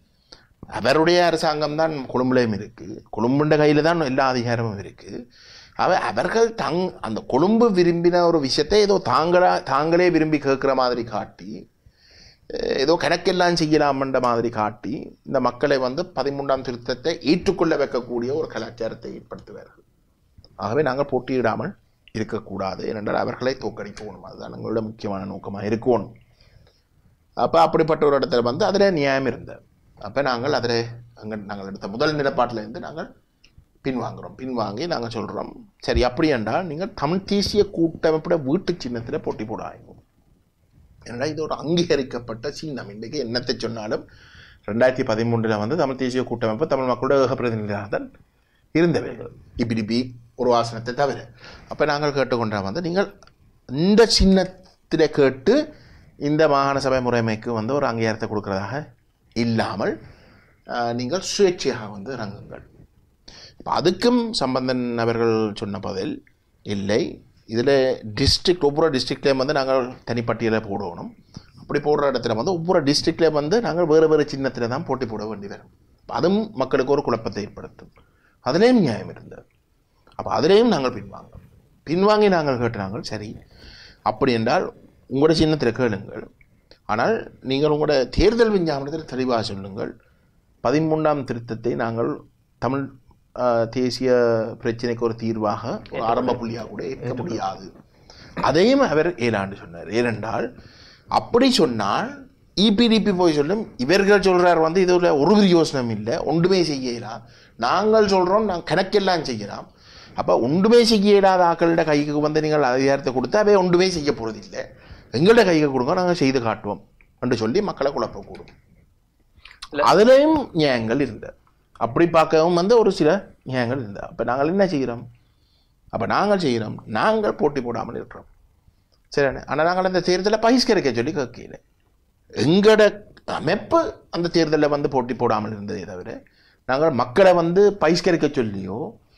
அவருடைய அரசாங்கம் தான் கொழும்புலையும் இருக்குது கொழும்புண்ட கையில் தான் எல்லா அதிகாரமும் இருக்குது அவ அவர்கள் தங் அந்த கொழும்பு விரும்பின ஒரு விஷயத்தை ஏதோ தாங்களா தாங்களே விரும்பி கேட்குற மாதிரி காட்டி அஹ், ஏதோ கணக்கெல்லாம் செய்யலாம்ன்ற மாதிரி காட்டி இந்த மக்களை வந்து பதிமூன்றாம் திருத்தத்தை ஏற்றுக்கொள்ள வைக்கக்கூடிய ஒரு கலாச்சாரத்தை ஏற்படுத்துவார்கள் ஆகவே நாங்கள் போட்டியிடாமல் இருக்கக்கூடாது ஏனென்றால் அவர்களை தோற்கடிக்கணும் அதுதான் எங்களோட முக்கியமான நோக்கமாக இருக்கணும் அப்போ அப்படிப்பட்ட ஒரு இடத்துல வந்து அதில் நியாயம் இருந்தது அப்போ நாங்கள் அதில் அங்கே நாங்கள் எடுத்த முதல் நிலப்பாட்டில் இருந்து நாங்கள் பின்வாங்குறோம் பின்வாங்கி நாங்கள் சொல்கிறோம் சரி அப்படி என்றால் நீங்கள் தமிழ் தேசிய கூட்டமைப்போட வீட்டு சின்னத்தில் போட்டி போட ஆகும் ஏன்னா இது ஒரு அங்கீகரிக்கப்பட்ட சின்னம் இன்றைக்கு என்னத்தை சொன்னாலும் ரெண்டாயிரத்தி பதிமூன்றில் வந்து தமிழ் தேசிய கூட்டமைப்பு தமிழ் மக்களோட ஏக பிரதிநிதியாக தான் இருந்தவை இப்படி ஒரு ஆசனத்தை தவிர அப்போ நாங்கள் கேட்டுக்கொண்டா வந்து நீங்கள் இந்த சின்னத்தில் கேட்டு இந்த மாகாண சபை முறைமைக்கு வந்து ஒரு அங்கீகாரத்தை கொடுக்கறதாக இல்லாமல் ஆஹ், நீங்கள் சுயேட்சையாக வந்து இறங்குங்கள் இப்போ அதுக்கும் சம்பந்தன் அவர்கள் சொன்ன பதில் இல்லை இதில் டிஸ்ட்ரிக்ட் ஒவ்வொரு டிஸ்ட்ரிக்ட்லேயும் வந்து நாங்கள் தனிப்பட்டியலை போடணும் அப்படி போடுற இடத்துல வந்து ஒவ்வொரு டிஸ்ட்ரிக்ட்லேயும் வந்து நாங்கள் வேறு வேறு சின்னத்தில் தான் போட்டி போட வேண்டி வரும் அப்ப அதுவும் மக்களுக்கு ஒரு குழப்பத்தை ஏற்படுத்தும் அதுலேயும் நியாயம் இருந்தது அப்போ அதிலேயும் நாங்கள் பின்வாங்க பின்வாங்கி நாங்கள் கேட்டாங்கள் சரி அப்படி என்றால் உங்களோட சின்னத்தில் கேளுங்கள் ஆனால் நீங்கள் உங்களோட தேர்தல் விஞ்ஞாபனத்தில் தெளிவாக சொல்லுங்கள் பதிமூன்றாம் திருத்தத்தை நாங்கள் தமிழ் ஆஹ், தேசிய பிரச்சனைக்கு ஒரு தீர்வாக ஒரு ஆரம்ப புள்ளியாக கூட ஏற்க முடியாது அதையும் அவர் ஏழாண்டு சொன்னார் ஏனென்றால் அப்படி சொன்னால் இபிடிபி போய் சொல்லும் இவர்கள் சொல்றார் வந்து இதில் ஒரு யோசனம் இல்லை ஒன்றுமே செய்யலாம் நாங்கள் சொல்கிறோம் நாங்கள் கணக்கெல்லாம் செய்யலாம் அப்போ ஒன்றுமே செய்ய இயலாத ஆக்களோட கைக்கு வந்து நீங்கள் அதிகாரத்தை கொடுத்தா அவை ஒன்றுமே செய்ய போகிறது இல்லை எங்கள்ட கைக்கு கொடுங்க நாங்கள் செய்து காட்டுவோம் என்று சொல்லி மக்களை குழப்பக்கூடும் அதுலேயும் நியாயங்கள் இருந்தது அப்படி பார்க்கவும் வந்து ஒரு சில நியாயங்கள் இருந்தது அப்போ நாங்கள் என்ன செய்கிறோம் அப்போ நாங்கள் செய்கிறோம் நாங்கள் போட்டி போடாமல் இருக்கிறோம் சரி ஆனால் நாங்கள் அந்த தேர்தலை பகிஷ்கரிக்க சொல்லி கேட்கல எங்களோட அமைப்பு அந்த தேர்தலில் வந்து போட்டி போடாமல் இருந்ததே தவிர நாங்கள் மக்களை வந்து பகிஷ்கரிக்க சொல்லியோ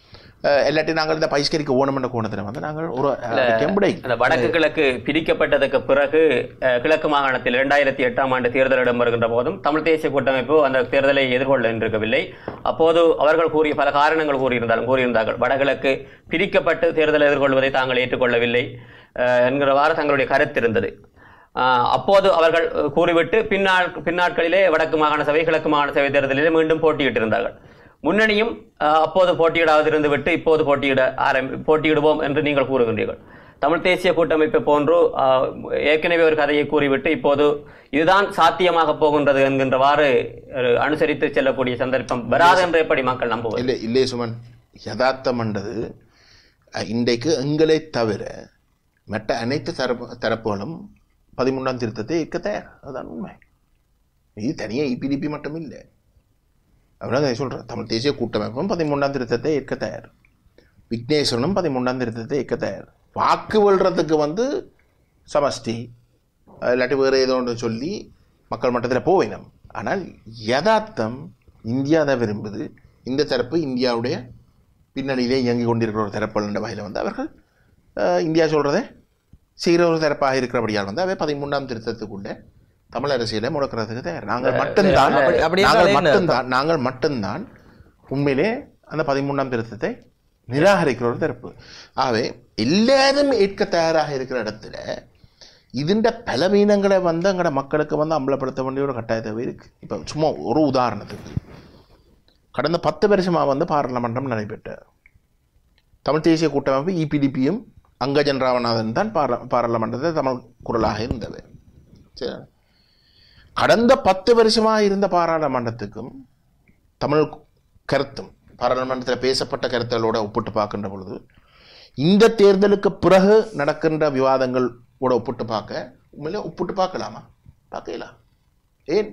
அஹ், இல்லாட்டி நாங்கள் இந்த பைஸ்கரிக்கு ஓணமென்ற கோணத்தில் வந்து நாங்கள் ஒரு கெம்படை அந்த வடக்கு கிழக்கு பிரிக்கப்பட்டதுக்கு பிறகு அஹ், கிழக்கு மாகாணத்தில் இரண்டாயிரத்தி எட்டாம் ஆண்டு தேர்தல் இடம்பெறுகின்ற போதும் தமிழ் தேசிய கூட்டமைப்பு அந்த தேர்தலை எதிர்கொள்ள இருக்கவில்லை அப்போது அவர்கள் கூறிய பல காரணங்கள் கூறியிருந்தாலும் கூறியிருந்தார்கள் வடகிழக்கு பிரிக்கப்பட்டு தேர்தலை எதிர்கொள்வதை தாங்கள் ஏற்றுக்கொள்ளவில்லை அஹ், என்கிறவாறு தங்களுடைய கருத்து இருந்தது அஹ், அப்போது அவர்கள் அஹ், கூறிவிட்டு பின்னாள் பின்னாட்களிலே வடக்கு மாகாண சபை கிழக்கு மாகாண சபை தேர்தலிலே மீண்டும் போட்டியிட்டிருந்தார்கள் முன்னணியும் அஹ், அப்போது போட்டியிடாது இருந்து விட்டு இப்போது போட்டியிட ஆரம்பி போட்டியிடுவோம் என்று நீங்கள் கூறுகின்றீர்கள் தமிழ் தேசிய கூட்டமைப்பை போன்று அஹ், ஏற்கனவே ஒரு கதையை கூறிவிட்டு இப்போது இதுதான் சாத்தியமாக போகின்றது என்கின்றவாறு ஒரு அனுசரித்து செல்லக்கூடிய சந்தர்ப்பம் வராது என்று எப்படி மக்கள் நம்புவது இல்லை இல்லை சுமன் யதார்த்தம்ன்றது அஹ், இன்றைக்கு எங்களை தவிர மற்ற அனைத்து தரப்பு தரப்புகளும் பதிமூன்றாம் திருத்தத்தை ஏற்க தயார் அதுதான் உண்மை இது தனியாக இபிடிபி மட்டும் இல்லை அப்படின்னா சொல்கிறேன் தமிழ் தேசிய கூட்டமைப்பும் பதிமூன்றாம் திருத்தத்தை ஏற்க தயார் விக்னேஸ்வரனும் பதிமூன்றாம் திருத்தத்தை ஏற்க தயார் வாக்கு வெல்றதுக்கு வந்து சமஷ்டி அஹ் இல்லாட்டி வேறு ஏதோ ஒன்று சொல்லி மக்கள் மட்டத்தில் போவேணும் ஆனால் யதார்த்தம் இந்தியா தான் விரும்புது இந்த தரப்பு இந்தியாவுடைய பின்னணியிலே இயங்கி கொண்டிருக்கிற ஒரு தரப்புகள் என்ற வகையில் வந்து அவர்கள் அஹ், இந்தியா சொல்கிறதே செய்கிற ஒரு தரப்பாக இருக்கிறபடியால் வந்து அவை பதிமூன்றாம் திருத்தத்துக்குள்ள தமிழ் அரசியலை முடக்கிறதுக்கு தயார் நாங்கள் மட்டும்தான் அப்படி- அப்படி நாங்கள் என்றால் என்ன மட்டும்தான் நாங்கள் மட்டும்தான் உண்மையிலே அந்த பதிமூன்றாம் திருத்தத்தை நிராகரிக்கிற ஒரு தரப்பு ஆகவே எல்லாரும் ஏற்க தயாராக இருக்கிற இடத்துல இதுண்ட பலவீனங்களை வந்து எங்களோட மக்களுக்கு வந்து அம்பலப்படுத்த வேண்டிய ஒரு கட்டாய தேவை இருக்கு இப்போ சும்மா ஒரு உதாரணத்துக்கு கடந்த பத்து வருஷமாக வந்து பாராளுமன்றம் நடைபெற்ற தமிழ் தேசிய கூட்டமைப்பு இபிடிபியும் அங்கஜன் ராமநாதன் தான் பாரா பாராளுமன்றத்தை தமிழ் குரலாக இருந்தது சரி கடந்த பத்து வருஷமாக இருந்த பாராளுமன்றத்துக்கும் தமிழ் கருத்தும் பாராளுமன்றத்தில் பேசப்பட்ட கருத்துகளோட ஒப்பிட்டு பார்க்கின்ற பொழுது இந்த தேர்தலுக்கு பிறகு நடக்கின்ற விவாதங்களோட ஒப்பிட்டு பார்க்க உண்மையிலே ஒப்பிட்டு பார்க்கலாமா பார்க்கலாம் ஏன்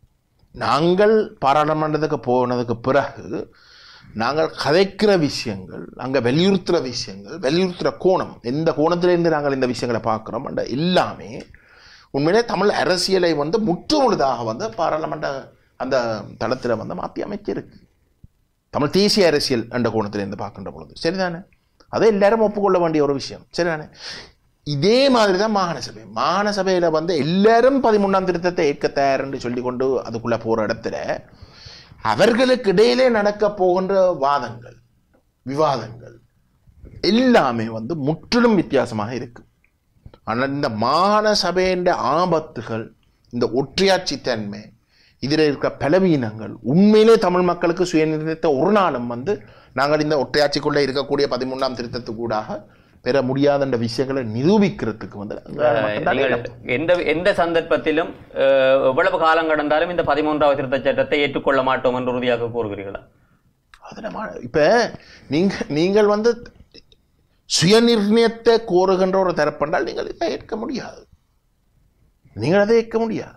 நாங்கள் பாராளுமன்றத்துக்கு போனதுக்கு பிறகு நாங்கள் கதைக்கிற விஷயங்கள் அங்கே வலியுறுத்துகிற விஷயங்கள் வலியுறுத்துகிற கோணம் எந்த கோணத்திலிருந்து நாங்கள் இந்த விஷயங்களை பார்க்குறோம் என்ற எல்லாமே உண்மையிலே தமிழ் அரசியலை வந்து முற்றுமுழுதாக வந்து பாராளுமன்ற அந்த தளத்தில் வந்து மாற்றி அமைச்சிருக்கு தமிழ் தேசிய அரசியல் என்ற கோணத்திலிருந்து பார்க்கின்ற பொழுது சரிதானே அதை எல்லாரும் ஒப்புக்கொள்ள வேண்டிய ஒரு விஷயம் சரிதானே இதே மாதிரி தான் மாகாண சபை மாகாண சபையில் வந்து எல்லாரும் பதிமூணாம் திருத்தத்தை ஏற்க தயார்னு சொல்லி கொண்டு அதுக்குள்ளே போகிற இடத்துல அவர்களுக்கு இடையிலே நடக்க போகின்ற வாதங்கள் விவாதங்கள் எல்லாமே வந்து முற்றிலும் வித்தியாசமாக இருக்கு ஆனால் இந்த மாகாண சபையின் ஆபத்துகள் இந்த ஒற்றையாட்சி தன்மை இதில் இருக்கிற பலவீனங்கள் உண்மையிலே தமிழ் மக்களுக்கு சுயநிர்ணயத்தை ஒரு நாளும் வந்து நாங்கள் இந்த ஒற்றையாட்சிக்குள்ளே இருக்கக்கூடிய பதிமூன்றாம் திருத்தத்துக்கூடாக பெற முடியாத என்ற விஷயங்களை நிரூபிக்கிறதுக்கு வந்து நாங்கள் மட்டும்தான் நீங்கள் இழப்போம். எந்த எந்த சந்தர்ப்பத்திலும் அஹ், எவ்வளவு காலம் கடந்தாலும் இந்த பதிமூன்றாவது திருத்த சட்டத்தை ஏற்றுக்கொள்ள மாட்டோம் என்று உறுதியாக கூறுகிறீர்களா அது நம்ம இப்போ நீங்கள் நீங்கள் வந்து சுயநிர்ணயத்தை கோருகின்ற ஒரு தரப்பென்றால் நீங்கள் இதை ஏற்க முடியாது நீங்கள் அதை ஏற்க முடியாது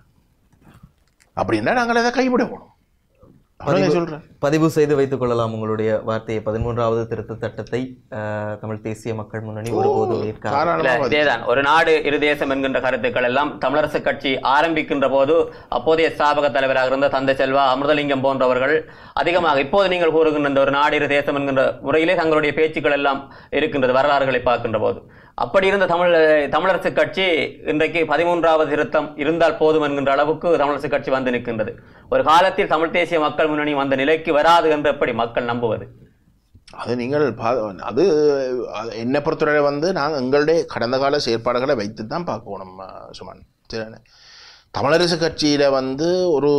அப்படின்னா நாங்கள் அதை கைவிடணும் அவ்வளோ சொல்கிறேன் பதிவு செய்து வைத்துக் கொள்ளலாம் உங்களுடைய வார்த்தையை பதிமூன்றாவது திருத்த சட்டத்தை அஹ், தமிழ் தேசிய மக்கள் முன்னணி ஒருபோதும் ஏற்காது இல்ல, தாராளமாக இதேதான் ஒரு நாடு இரு தேசம் என்கின்ற கருத்துக்கள் எல்லாம் தமிழரசு கட்சி ஆரம்பிக்கின்ற போது அப்போதைய ஸ்தாபக தலைவராக இருந்த தந்தை செல்வா அமிர்தலிங்கம் போன்றவர்கள் அதிகமாக இப்போது நீங்கள் கூறுகின்ற இந்த ஒரு நாடு இரு தேசம் என்கின்ற முறையிலே தங்களுடைய பேச்சுக்கள் எல்லாம் இருக்கின்றது வரலாறுகளை பார்க்கின்ற போது அப்படி இருந்த தமிழ் தமிழரசு கட்சி இன்றைக்கு பதிமூன்றாவது திருத்தம் இருந்தால் போதும் என்கின்ற அளவுக்கு தமிழரசு கட்சி வந்து நிற்கின்றது ஒரு காலத்தில் தமிழ் தேசிய மக்கள் முன்னணி வந்த நிலைக்கு வராது என்று எப்படி மக்கள் நம்புவது அது நீங்கள் பா அது அது என்னை பொறுத்தவரை வந்து நாங்கள் எங்களுடைய கடந்த கால செயற்பாடுகளை வைத்து தான் பார்க்கணும் அஹ், சுமன் சரிதானே தமிழரசு கட்சியில் வந்து ஒரு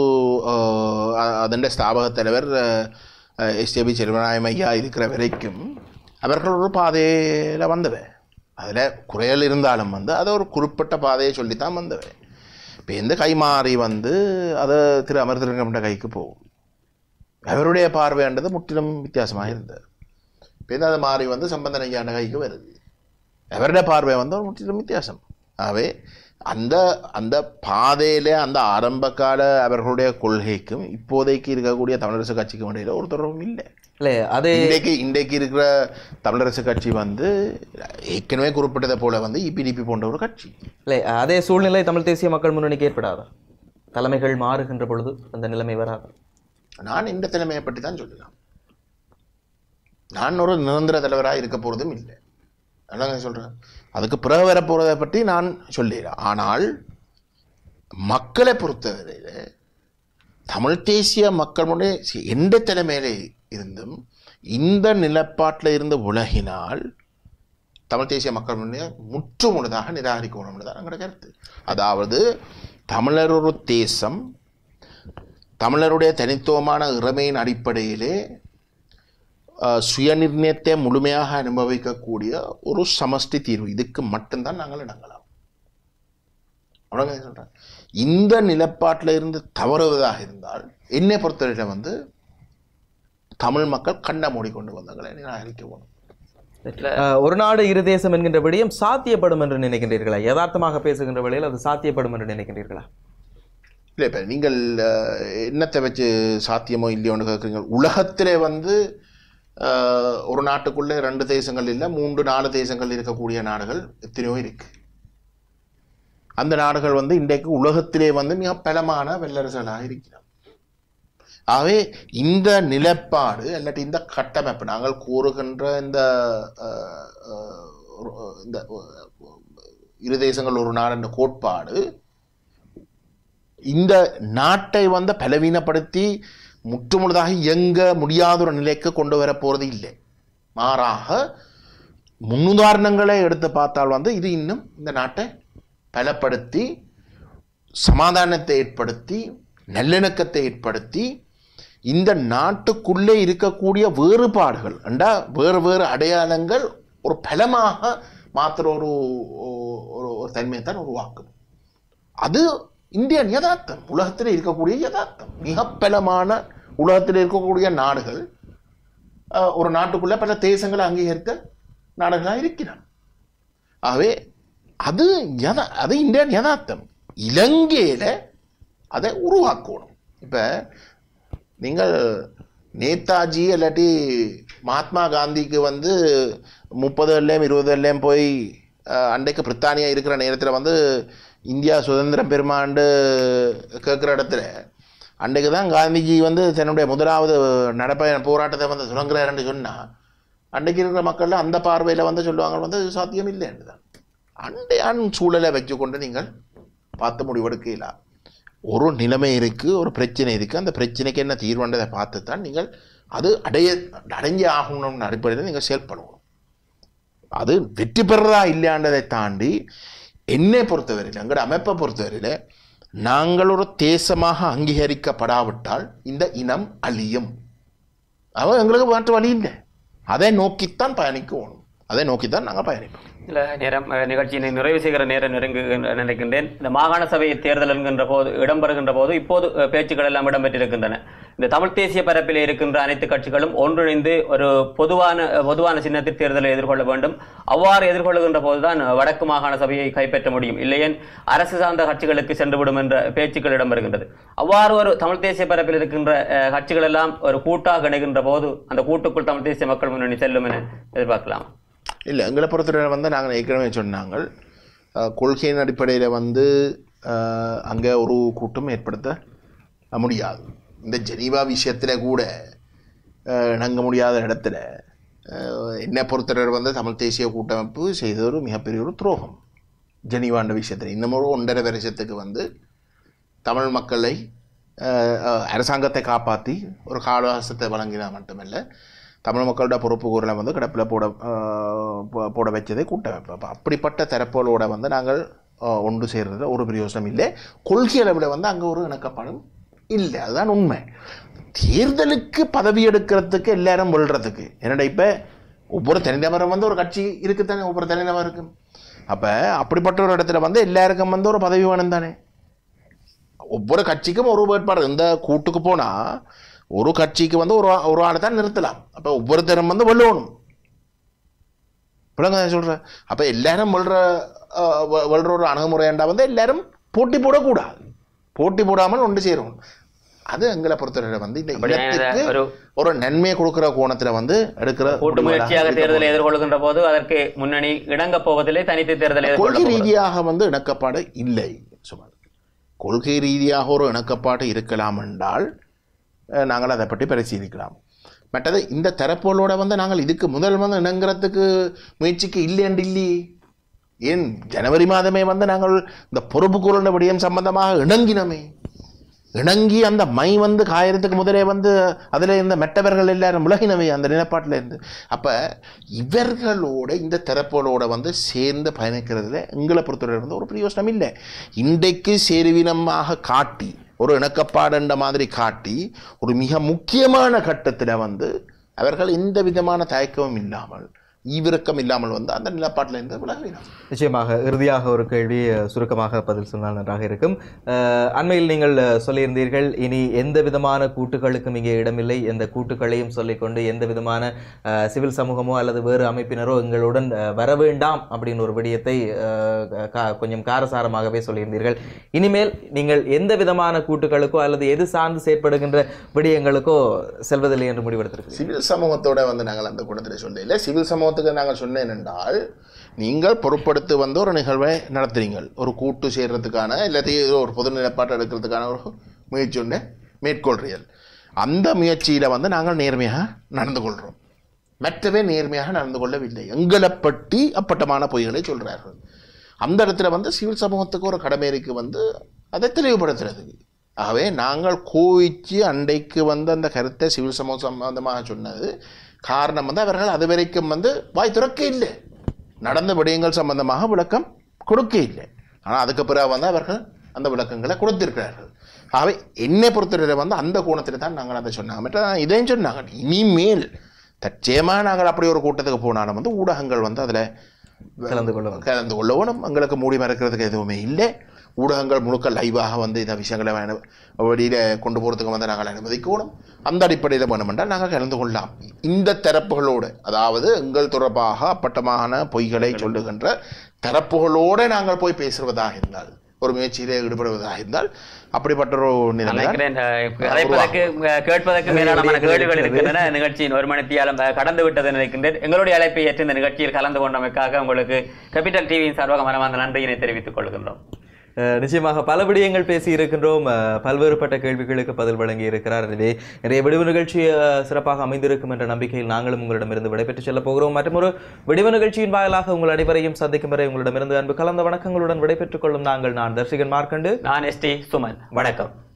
அதன் ஸ்தாபக தலைவர் எஸ்டிபி செல்வநாயம் ஐயா இருக்கிற வரைக்கும் அவர்கள் ஒரு பாதையில் வந்தவை அதில் குறைகள் இருந்தாலும் வந்து அதை ஒரு குறிப்பிட்ட பாதையை சொல்லித்தான் வந்தவை இப்போ எந்த கை மாறி வந்து அதை திரு அமிர்தலிங்கம்ன்ற கைக்கு போகும் அவருடைய பார்வைன்றது முற்றிலும் வித்தியாசமாக இருந்தது பின் அது மாறி வந்து சம்பந்தன் ஐயான கைக்கு வருது அவருடைய பார்வை வந்து ஒரு முற்றிலும் வித்தியாசம் ஆகவே அந்த அந்த பாதையில அந்த ஆரம்ப கால அவர்களுடைய கொள்கைக்கும் இப்போதைக்கு இருக்கக்கூடிய தமிழரசு கட்சிக்கும் இடையில ஒரு தொடர்பும் இல்லை இல்லை அது இன்றைக்கு இன்றைக்கு இருக்கிற தமிழரசு கட்சி வந்து ஏற்கனவே குறிப்பிட்டதை போல வந்து இபிடிபி போன்ற ஒரு கட்சி இல்லை அதே சூழ்நிலை தமிழ் தேசிய மக்கள் முன்னணிக்கு ஏற்படாதா தலைமைகள் மாறுகின்ற பொழுது அந்த நிலைமை வராது நான் இந்த தலைமையை பற்றி தான் சொல்லலாம் நான் ஒரு நிரந்தர தலைவராக இருக்க போகிறதும் இல்லை அதான் சொல்கிறேன் அதுக்கு பிறகு வர போகிறதை பற்றி நான் சொல்லிடுறேன் ஆனால் மக்களை பொறுத்தவரையில் தமிழ் தேசிய மக்களுடைய எந்த தலைமையில இருந்தும் இந்த நிலப்பாட்டில் இருந்து உலகினால் தமிழ் தேசிய மக்கள் முன்னே முற்று முழுதாக நிராகரிக்கணும்னு தான் எங்களோட கருத்து அதாவது தமிழர் ஒரு தேசம் தமிழருடைய தனித்துவமான இறமையின் அடிப்படையிலே அஹ், சுயநிர்ணயத்தை முழுமையாக அனுபவிக்கக்கூடிய ஒரு சமஷ்டி தீர்வு இதுக்கு மட்டும்தான் நாங்கள் இடங்கலாம் அவ்வளோதான் சொல்கிறேன் இந்த நிலப்பாட்டில் இருந்து தவறுவதாக இருந்தால் என்னை பொறுத்தவரையில் வந்து தமிழ் மக்கள் கண்ணை மூடிக்கொண்டு வந்தாங்களே நிராகரிக்க வேணும் அஹ், ஒரு நாடு இரு தேசம் என்கின்ற விடயம் சாத்தியப்படும் என்று நினைக்கின்றீர்களா யதார்த்தமாக பேசுகின்ற வேளையில் அது சாத்தியப்படும் என்று நினைக்கின்றீர்களா இல்லை இப்போ நீங்கள் அஹ், என்னத்தை வச்சு சாத்தியமோ இல்லையோன்னு கேட்குறீங்க உலகத்திலே வந்து அஹ், ஒரு நாட்டுக்குள்ளே ரெண்டு தேசங்கள் இல்லை மூன்று நாலு தேசங்கள் இருக்கக்கூடிய நாடுகள் எத்தனையோ இருக்கு அந்த நாடுகள் வந்து இன்றைக்கு உலகத்திலே வந்து மிக பலமான வல்லரசுகளாக இருக்கிறோம் ஆகவே இந்த நிலப்பாடு இல்லாட்டி இந்த கட்டமைப்பு நாங்கள் கூறுகின்ற இந்த அஹ், அஹ், ஒரு- இந்த அஹ், இரு தேசங்கள் ஒரு நாடு என்ற கோட்பாடு இந்த நாட்டை வந்து பலவீனப்படுத்தி முற்றுமுழுதாக இயங்க முடியாத ஒரு நிலைக்கு கொண்டு வர போறது இல்லை மாறாக முன்னுதாரணங்களை எடுத்து பார்த்தால் வந்து இது இன்னும் இந்த நாட்டை பலப்படுத்தி சமாதானத்தை ஏற்படுத்தி நல்லிணக்கத்தை ஏற்படுத்தி இந்த நாட்டுக்குள்ளே இருக்கக்கூடிய வேறுபாடுகள் அண்டா வேறு வேறு அடையாளங்கள் ஒரு பலமாக மாத்திர ஒரு ஒரு ஒரு தன்மையை தான் உருவாக்கும் அது இந்தியன் யதார்த்தம் உலகத்தில் இருக்கக்கூடிய யதார்த்தம் மிக பலமான உலகத்தில் இருக்கக்கூடிய நாடுகள் அஹ், ஒரு நாட்டுக்குள்ள பல தேசங்களை அங்கீகரித்த நாடுகளாக இருக்கிறான் ஆகவே அது யதா அது இந்தியன் யதார்த்தம் இலங்கையில அதை உருவாக்கணும் இப்போ நீங்கள் நேதாஜி இல்லாட்டி மகாத்மா காந்திக்கு வந்து முப்பதுலேயும் இருபதுலேயும் போய் அஹ், அன்றைக்கு பிரித்தானியா இருக்கிற நேரத்தில் வந்து இந்தியா சுதந்திரம் பெருமாண்டு கேட்குற இடத்துல அன்றைக்கு தான் காந்திஜி வந்து தன்னுடைய முதலாவது நடப்பயண போராட்டத்தை வந்து தொடங்குறாருன்னு சொன்னால் அன்றைக்கு இருக்கிற மக்கள் அந்த பார்வையில் வந்து சொல்லுவாங்க வந்து இது சாத்தியம் இல்லைன்னு தான் அண்டையான் சூழலை வச்சுக்கொண்டு நீங்கள் பார்த்து முடிவெடுக்கலாம் ஒரு நிலைமை இருக்குது ஒரு பிரச்சனை இருக்குது அந்த பிரச்சனைக்கு என்ன தீர்வுன்றதை பார்த்து தான் நீங்கள் அது அடைய அடைஞ்சே ஆகணும்னு அடிப்படையில் நீங்கள் செயல்படணும் அது வெற்றி பெறதா இல்லையான்றதை தாண்டி என்னை பொறுத்தவரையில் எங்களோட அமைப்பை பொறுத்தவரையில் நாங்கள் ஒரு தேசமாக அங்கீகரிக்கப்படாவிட்டால் இந்த இனம் அழியும் அவன் எங்களுக்கு மாற்று வழி இல்லை அதை நோக்கித்தான் பயணிக்கணும் அதை நோக்கித்தான் நாங்கள் பயணிப்போம் இல்ல நேரம் அஹ், நிகழ்ச்சியினை நிறைவு செய்கிற நேரம் நெருங்கு நினைக்கின்றேன் இந்த மாகாண சபை தேர்தல் என்கின்ற போது இடம்பெறுகின்ற போது இப்போது அஹ், பேச்சுக்கள் எல்லாம் இடம்பெற்றிருக்கின்றன இந்த தமிழ் தேசிய பரப்பில் இருக்கின்ற அனைத்து கட்சிகளும் ஒன்றிணைந்து ஒரு பொதுவான அஹ், பொதுவான சின்னத்தில் தேர்தலை எதிர்கொள்ள வேண்டும் அவ்வாறு எதிர்கொள்கின்ற போதுதான் அஹ், வடக்கு மாகாண சபையை கைப்பற்ற முடியும் இல்லையேன் அரசு சார்ந்த கட்சிகளுக்கு சென்றுவிடும் என்ற பேச்சுக்கள் இடம்பெறுகின்றது அவ்வாறு ஒரு தமிழ் தேசிய பரப்பில் இருக்கின்ற அஹ், கட்சிகள் எல்லாம் ஒரு கூட்டாக இணைகின்ற போது அந்த கூட்டுக்குள் தமிழ் தேசிய மக்கள் முன்னணி செல்லும் என எதிர்பார்க்கலாம் இல்லை எங்களை பொறுத்தவரை வந்து நாங்கள் ஏற்கனவே சொன்னாங்க அஹ், கொள்கையின் அடிப்படையில் வந்து அங்கே ஒரு கூட்டம் ஏற்படுத்த முடியாது இந்த ஜெனீவா விஷயத்தில் கூட அஹ், இணங்க முடியாத இடத்துல அஹ், என்னை பொறுத்தவரை வந்து தமிழ் தேசிய கூட்டமைப்பு செய்த ஒரு மிகப்பெரிய ஒரு துரோகம் ஜெனீவான்ற விஷயத்தில் இன்னும் ஒரு ஒன்றரை வருஷத்துக்கு வந்து தமிழ் மக்களை அஹ், அஹ், அரசாங்கத்தை காப்பாற்றி ஒரு காலவாசத்தை வழங்கினா மட்டுமல்ல தமிழ் மக்களோட பொறுப்பு கூறலை வந்து கிடப்பில் போட அஹ், போ- போட வச்சதே கூட்டமைப்பு அப்போ அப்படிப்பட்ட தரப்புகளோட வந்து நாங்கள் அஹ், ஒன்று சேர்றது ஒரு பிரயோசனம் இல்லை கொள்கை அளவில் வந்து அங்கே ஒரு இணக்கப்பாடும் இல்லை அதுதான் உண்மை தேர்தலுக்கு பதவி எடுக்கிறதுக்கு எல்லாரும் வெல்றதுக்கு என்னடா இப்போ ஒவ்வொரு தனிநபரும் வந்து ஒரு கட்சி இருக்குத்தானே ஒவ்வொரு தனிநபருக்கும் அப்போ அப்படிப்பட்ட ஒரு இடத்துல வந்து எல்லாருக்கும் வந்து ஒரு பதவி வேணும் தானே ஒவ்வொரு கட்சிக்கும் ஒரு வேட்பாளர் இந்த கூட்டுக்கு போனால் ஒரு கட்சிக்கு வந்து ஒரு ஆ- ஒரு ஆளை தான் நிறுத்தலாம் அப்போ ஒவ்வொருத்தரும் வந்து வெல்லணும் பிள்ளைங்க சொல்கிறேன் அப்போ எல்லாரும் வெல்ற அஹ், வெ- வெல்ற ஒரு அணுகுமுறையாண்டா வந்து எல்லாரும் போட்டி போடக்கூடாது போட்டி போடாமல் ஒன்று சேரும் அது எங்களை பொறுத்தவரை வந்து இந்த அப்படியான இனத்துக்கு ஒரு ஒரு நன்மையை கொடுக்குற கோணத்தில் வந்து எடுக்கிற கூட்டு முயற்சியாக முடிவுகளாக தேர்தலை எதிர்கொள்கின்ற போது அதற்கு முன்னணி இணங்கப் போவதில்லை தனித்து தேர்தலை கொள்கை எதிர்கொள்ள போகிறது. ரீதியாக வந்து இணக்கப்பாடு இல்லை சுமார் கொள்கை ரீதியாக ஒரு இணக்கப்பாடு இருக்கலாம் என்றால் அஹ், நாங்கள் அதை பற்றி பரிசீலிக்கலாம் மற்றது இந்த தரப்புகளோட வந்து நாங்கள் இதுக்கு முதல் வந்து இணங்குறதுக்கு முயற்சிக்கு இல்லையண்டு இல்லையே ஏன் ஜனவரி மாதமே வந்து நாங்கள் இந்த பொறுப்பு கூறல் விடயம் சம்பந்தமாக இணங்கினோமே இணங்கி அந்த மை வந்து காயறதுக்கு முதலே வந்து அதில் இந்த மெட்டவர்கள் எல்லாரும் விலகினவை அந்த நிலப்பாட்டில் இருந்து அப்போ இவர்களோட இந்த தரப்புகளோட வந்து சேர்ந்து பயணிக்கிறதுல எங்களை பொறுத்தவரை வந்து ஒரு பிரயோசனம் இல்லை இன்றைக்கு சேருவினமாக காட்டி ஒரு இணக்கப்பாடுன்ற மாதிரி காட்டி ஒரு மிக முக்கியமான கட்டத்தில் வந்து அவர்கள் எந்த விதமான தயக்கமும் இல்லாமல் ஈவிரக்கம் இல்லாமல் வந்து அந்த நிலப்பாட்டில் இருந்து விலகினார் நிச்சயமாக இறுதியாக ஒரு கேள்வி அஹ், சுருக்கமாக பதில் சொன்னால் நன்றாக இருக்கும் அஹ், அண்மையில் நீங்கள் அஹ், சொல்லியிருந்தீர்கள் இனி எந்த விதமான கூட்டுகளுக்கும் இங்கே இடமில்லை எந்த கூட்டுகளையும் சொல்லிக்கொண்டு எந்த விதமான அஹ், சிவில் சமூகமோ அல்லது வேறு அமைப்பினரோ எங்களுடன் அஹ், வர வேண்டாம் அப்படின்னு ஒரு விடயத்தை அஹ், கா- கொஞ்சம் காரசாரமாகவே சொல்லியிருந்தீர்கள் இனிமேல் நீங்கள் எந்த விதமான கூட்டுகளுக்கோ அல்லது எது சார்ந்து செயற்படுகின்ற விடயங்களுக்கோ செல்வதில்லை என்று முடிவெடுத்திருக்கிறீர்கள் சிவில் சமூகத்தோட வந்து நாங்கள் அந்த கூட்டத்தில் சொல்லல சிவில் சமூகத்துக்கு நாங்கள் சொன்னேன் என்றால் நீங்கள் பொறுப்படுத்தி வந்து ஒரு நிகழ்வை நடத்துறீங்கள் ஒரு கூட்டு சேர்றதுக்கான இல்லாட்டி ஒரு பொது நிலப்பாட்டை எடுக்கிறதுக்கான ஒரு முயற்சி ஒன்று மேற்கொள்றீர்கள் அந்த முயற்சியில் வந்து நாங்கள் நேர்மையாக நடந்து கொள்கிறோம் மற்றவே நேர்மையாக நடந்து கொள்ளவில்லை எங்களை பற்றி அப்பட்டமான பொய்களை சொல்கிறார்கள் அந்த இடத்துல வந்து சிவில் சமூகத்துக்கு ஒரு கடமை இருக்கு வந்து அதை தெளிவுபடுத்துறதுக்கு ஆகவே நாங்கள் கோவிச்சு அண்டைக்கு வந்து அந்த கருத்தை சிவில் சமூகம் சம்பந்தமாக சொன்னது காரணம் வந்து அவர்கள் அது வரைக்கும் வந்து வாய் திறக்க இல்லை நடந்த விடயங்கள் சம்பந்தமாக விளக்கம் கொடுக்க இல்லை ஆனால் அதுக்கு பிறகு வந்து அவர்கள் அந்த விளக்கங்களை கொடுத்திருக்கிறார்கள் ஆகவே என்னை பொறுத்தவரை வந்து அந்த கோணத்தில் தான் நாங்கள் அதை சொன்னாங்க மற்ற இதையும் சொன்னாங்க இனிமேல் தற்சயமாக நாங்கள் அப்படி ஒரு கூட்டத்துக்கு போனாலும் வந்து ஊடகங்கள் வந்து அதில் கலந்து கொள்ள கலந்து கொள்ளவும் எங்களுக்கு மூடி மறைக்கிறதுக்கு எதுவுமே இல்லை ஊடகங்கள் முழுக்க லைவாக வந்து இந்த விஷயங்களை வேணும் வெளியில் கொண்டு போகிறதுக்கு வந்து நாங்கள் அனுமதிக்கணும் அந்த அடிப்படையில் வேணுமென்றால் நாங்கள் கலந்து கொள்ளலாம் இந்த தரப்புகளோடு அதாவது எங்கள் தொடர்பாக அப்பட்டமான பொய்களை சொல்லுகின்ற தரப்புகளோடு நாங்கள் போய் பேசுவதாக இருந்தால் ஒரு முயற்சியிலே ஈடுபடுவதாக இருந்தால் அப்படிப்பட்ட ஒரு நிலைமை நினைக்கிறேன் இந்த கதைப்பதற்கு அஹ், கேட்பதற்கு மேலான கேள்விகள் இருக்கின்றன நிகழ்ச்சியின் ஒரு மணித்தியாலம் அஹ், கடந்து விட்டது நினைக்கின்றேன் எங்களுடைய அழைப்பை ஏற்று இந்த நிகழ்ச்சியில் கலந்து கொண்டமைக்காக உங்களுக்கு கேபிட்டல் டிவியின் சார்பாக மனமார்ந்த நன்றியினை தெரிவித்துக் கொள்கின்றோம் அஹ் நிச்சயமாக பல விடயங்கள் பேசி இருக்கின்றோம் அஹ் பல்வேறுபட்ட கேள்விகளுக்கு பதில் வழங்கி இருக்கிறார் எனவே நிறைய விடுவு நிகழ்ச்சி அஹ், சிறப்பாக அமைந்திருக்கும் என்ற நம்பிக்கையில் நாங்களும் உங்களிடமிருந்து விடைபெற்று செல்ல போகிறோம் மற்றும் ஒரு விடுவு நிகழ்ச்சியின் வாயிலாக உங்கள் அனைவரையும் சந்திக்கும் வரை உங்களிடமிருந்து அன்பு கலந்த வணக்கங்களுடன் விடைபெற்றுக் கொள்ளும் நாங்கள் நான் தர்ஷிகன் மார்க்கண்டு நான் எஸ்டி சுமன் வணக்கம்